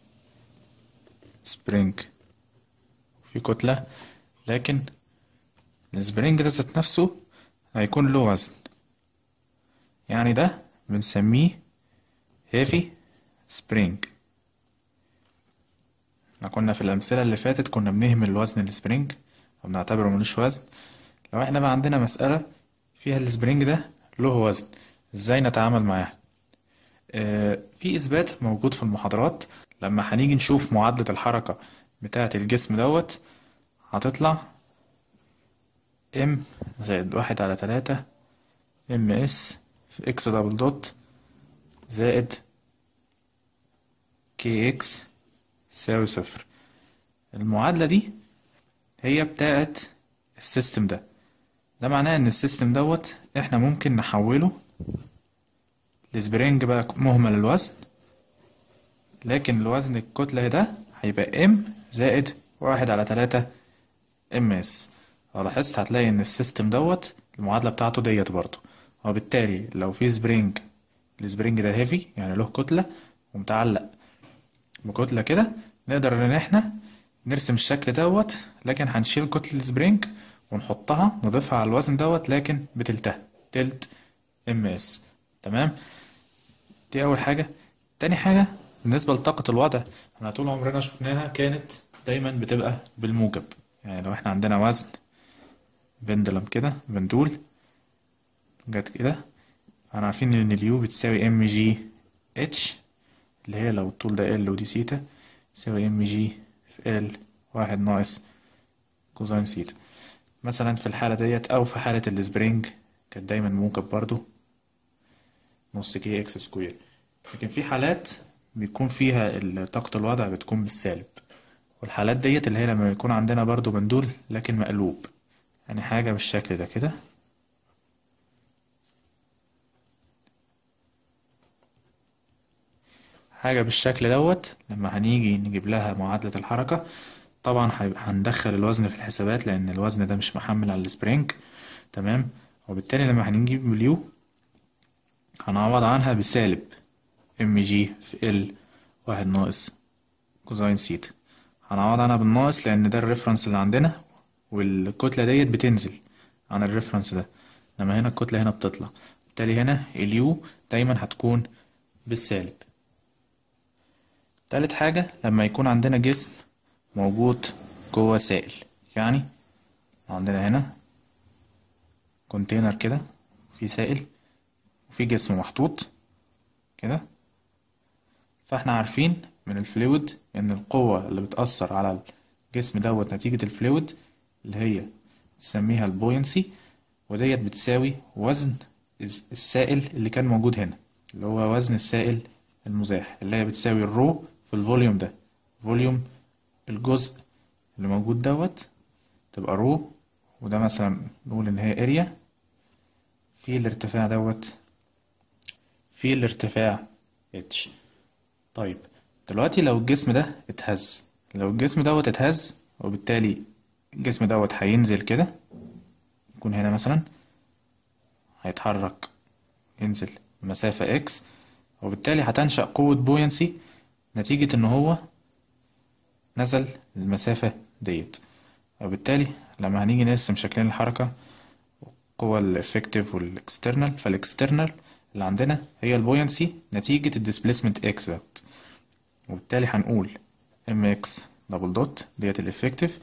سبرينج في كتلة لكن السبرينج ده ذات نفسه هيكون له وزن يعني ده بنسميه heavy spring احنا كنا في الأمثلة اللي فاتت كنا بنهمل وزن السبرينج وبنعتبره ملوش وزن لو احنا بقى عندنا مسألة فيها السبرينج ده له وزن ازاي نتعامل معاه آه، في إثبات موجود في المحاضرات لما هنيجي نشوف معادلة الحركة بتاعة الجسم دوت هتطلع ام زائد واحد على تلاتة ام اس في اكس دبل دوت زائد كي اكس تساوي صفر المعادلة دي هي بتاعت السيستم ده ده معناه ان السيستم دوت احنا ممكن نحوله لسبرينج بقى مهمل الوزن لكن الوزن الكتلة ده هيبقى ام زائد واحد على تلاتة ام اس لو لاحظت هتلاقي ان السيستم دوت المعادلة بتاعته ديت برضه وبالتالي لو في سبرينج السبرينج ده هيفي يعني له كتلة ومتعلق بكتلة كده نقدر ان احنا نرسم الشكل دوت لكن هنشيل كتلة السبرينج ونحطها نضيفها على الوزن دوت لكن بتلتها تلت ام اس تمام دي اول حاجة تاني حاجة بالنسبة لطاقة الوضع احنا طول عمرنا شفناها كانت دايما بتبقى بالموجب يعني لو احنا عندنا وزن بندلم كده بندول جت كده احنا عارفين ان اليو بتساوي ام جي اتش اللي هي لو الطول ده ال ودي سيتا تساوي ام جي في ال واحد ناقص كوزين سيتا مثلا في الحالة ديت او في حالة السبرينج كانت دايما موجب برضو نص كي اكس سكوير لكن في حالات بيكون فيها ال- طاقة الوضع بتكون بالسالب والحالات ديت اللي هي لما يكون عندنا برضو بندول لكن مقلوب يعني حاجة بالشكل ده كده حاجة بالشكل دوت لما هنيجي نجيب لها معادلة الحركة طبعا هيبقى هندخل الوزن في الحسابات لأن الوزن ده مش محمل على السبرينج تمام وبالتالي لما هنجيب اليو هنعوض عنها بسالب ام جي في ال واحد ناقص كوزين سيتا هنعوض عنها بالناقص لان ده الريفرنس اللي عندنا والكتلة ديت بتنزل عن الريفرنس ده انما هنا الكتلة هنا بتطلع بالتالي هنا اليو دايما هتكون بالسالب تالت حاجة لما يكون عندنا جسم موجود جوه سائل يعني عندنا هنا كونتينر كده في سائل وفي جسم محطوط كده فاحنا عارفين من الفلويد ان القوة اللي بتأثر على الجسم دوت نتيجة الفلويد اللي هي نسميها البوينسي وديت بتساوي وزن السائل اللي كان موجود هنا اللي هو وزن السائل المزاح اللي هي بتساوي الرو في الفوليوم ده فوليوم الجزء اللي موجود دوت تبقى رو وده مثلا نقول ان هي اريا في الارتفاع دوت في الارتفاع اتش طيب دلوقتي لو الجسم ده اتهز لو الجسم دوت اتهز وبالتالي الجسم دوت هينزل كده يكون هنا مثلا هيتحرك ينزل مسافة اكس وبالتالي هتنشأ قوة بوينسي نتيجة ان هو نزل المسافة ديت وبالتالي لما هنيجي نرسم شكلين الحركة القوة الافكتيف والاكسترنال فالاكسترنال اللي عندنا هي البوينسي نتيجة الديسبليسمنت اكس دوت وبالتالي هنقول ام اكس دبل دوت ديت الافكتيف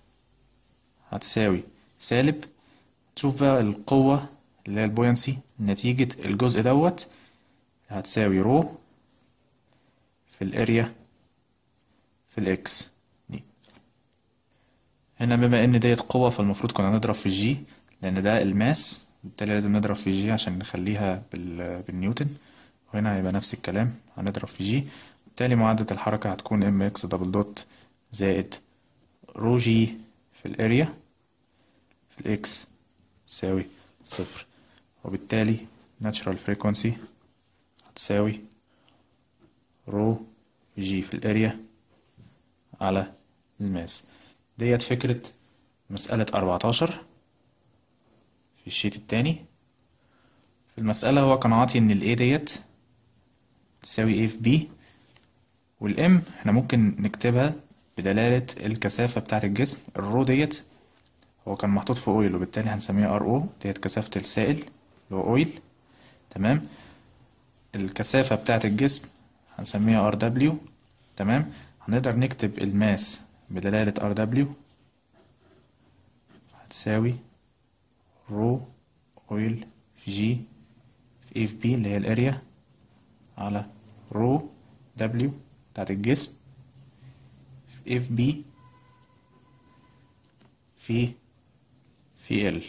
هتساوي سالب تشوف بقى القوة اللي هي البوينسي نتيجة الجزء دوت هتساوي رو في الاريا في الاكس دي هنا بما ان ديت قوة فالمفروض كنا نضرب في الجي لان ده الماس بالتالي لازم نضرب في جي عشان نخليها بال... بالنيوتن وهنا هيبقى نفس الكلام هنضرب في جي بالتالي معادلة الحركة هتكون ام اكس دبل دوت زائد رو جي في الاريا في الاكس تساوي صفر وبالتالي natural frequency هتساوي رو جي في الاريا على الماس ديت فكرة مسألة أربعتاشر في الشيت التاني في المسألة هو كان عاطي إن ال A ديت تساوي A في B وال M احنا ممكن نكتبها بدلالة الكثافة بتاعة الجسم الرو ديت هو كان محطوط في اويل وبالتالي هنسميها ار او ديت كثافة السائل اللي هو اويل تمام الكثافة بتاعة الجسم هنسميها ار دبليو تمام هنقدر نكتب الماس بدلالة ار دبليو هتساوي رو اويل في جي في اف بي اللي هي الاريا على رو دبليو بتاعت الجسم في اف بي في في ال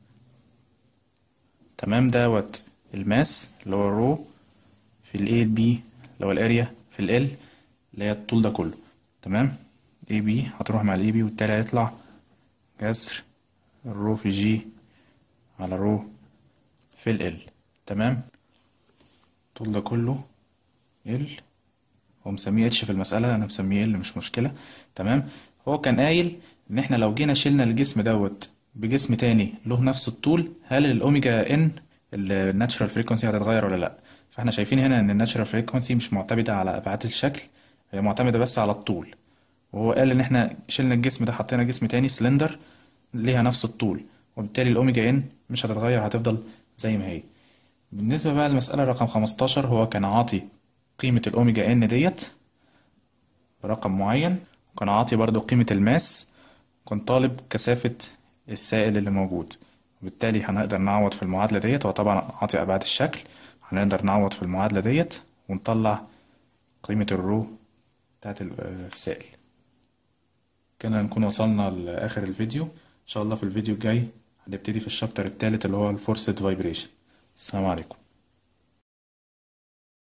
تمام دوت الماس اللي هو الرو في الاي بي اللي هو الاريا في ال اللي هي الطول ده كله تمام اي بي هتروح مع الاي بي وبالتالي هيطلع جذر الرو في جي على رو في ال تمام الطول ده كله ال هو مسميه اتش في المسألة أنا مسميه ال مش مشكلة تمام هو كان قايل إن إحنا لو جينا شلنا الجسم دوت بجسم تاني له نفس الطول هل الأوميجا إن الناتشرال فريكونسي هتتغير ولا لأ فإحنا شايفين هنا إن الناتشرال فريكونسي مش معتمدة على أبعاد الشكل هي معتمدة بس على الطول وهو قال إن إحنا شلنا الجسم ده حطينا جسم تاني سلندر ليها نفس الطول وبالتالي الأوميجا إن مش هتتغير هتفضل زي ما هي بالنسبة بقى للمسألة رقم 15 هو كان عاطي قيمة الأوميجا إن ديت برقم معين وكان عاطي برضو قيمة الماس كان طالب كثافة السائل اللي موجود وبالتالي هنقدر نعوض في المعادلة ديت هو طبعا عاطي أبعاد الشكل هنقدر نعوض في المعادلة ديت ونطلع قيمة الرو بتاعت السائل كده نكون وصلنا لآخر الفيديو إن شاء الله في الفيديو الجاي هنبتدي في الشابتر التالت اللي هو الفورسد فايبريشن السلام عليكم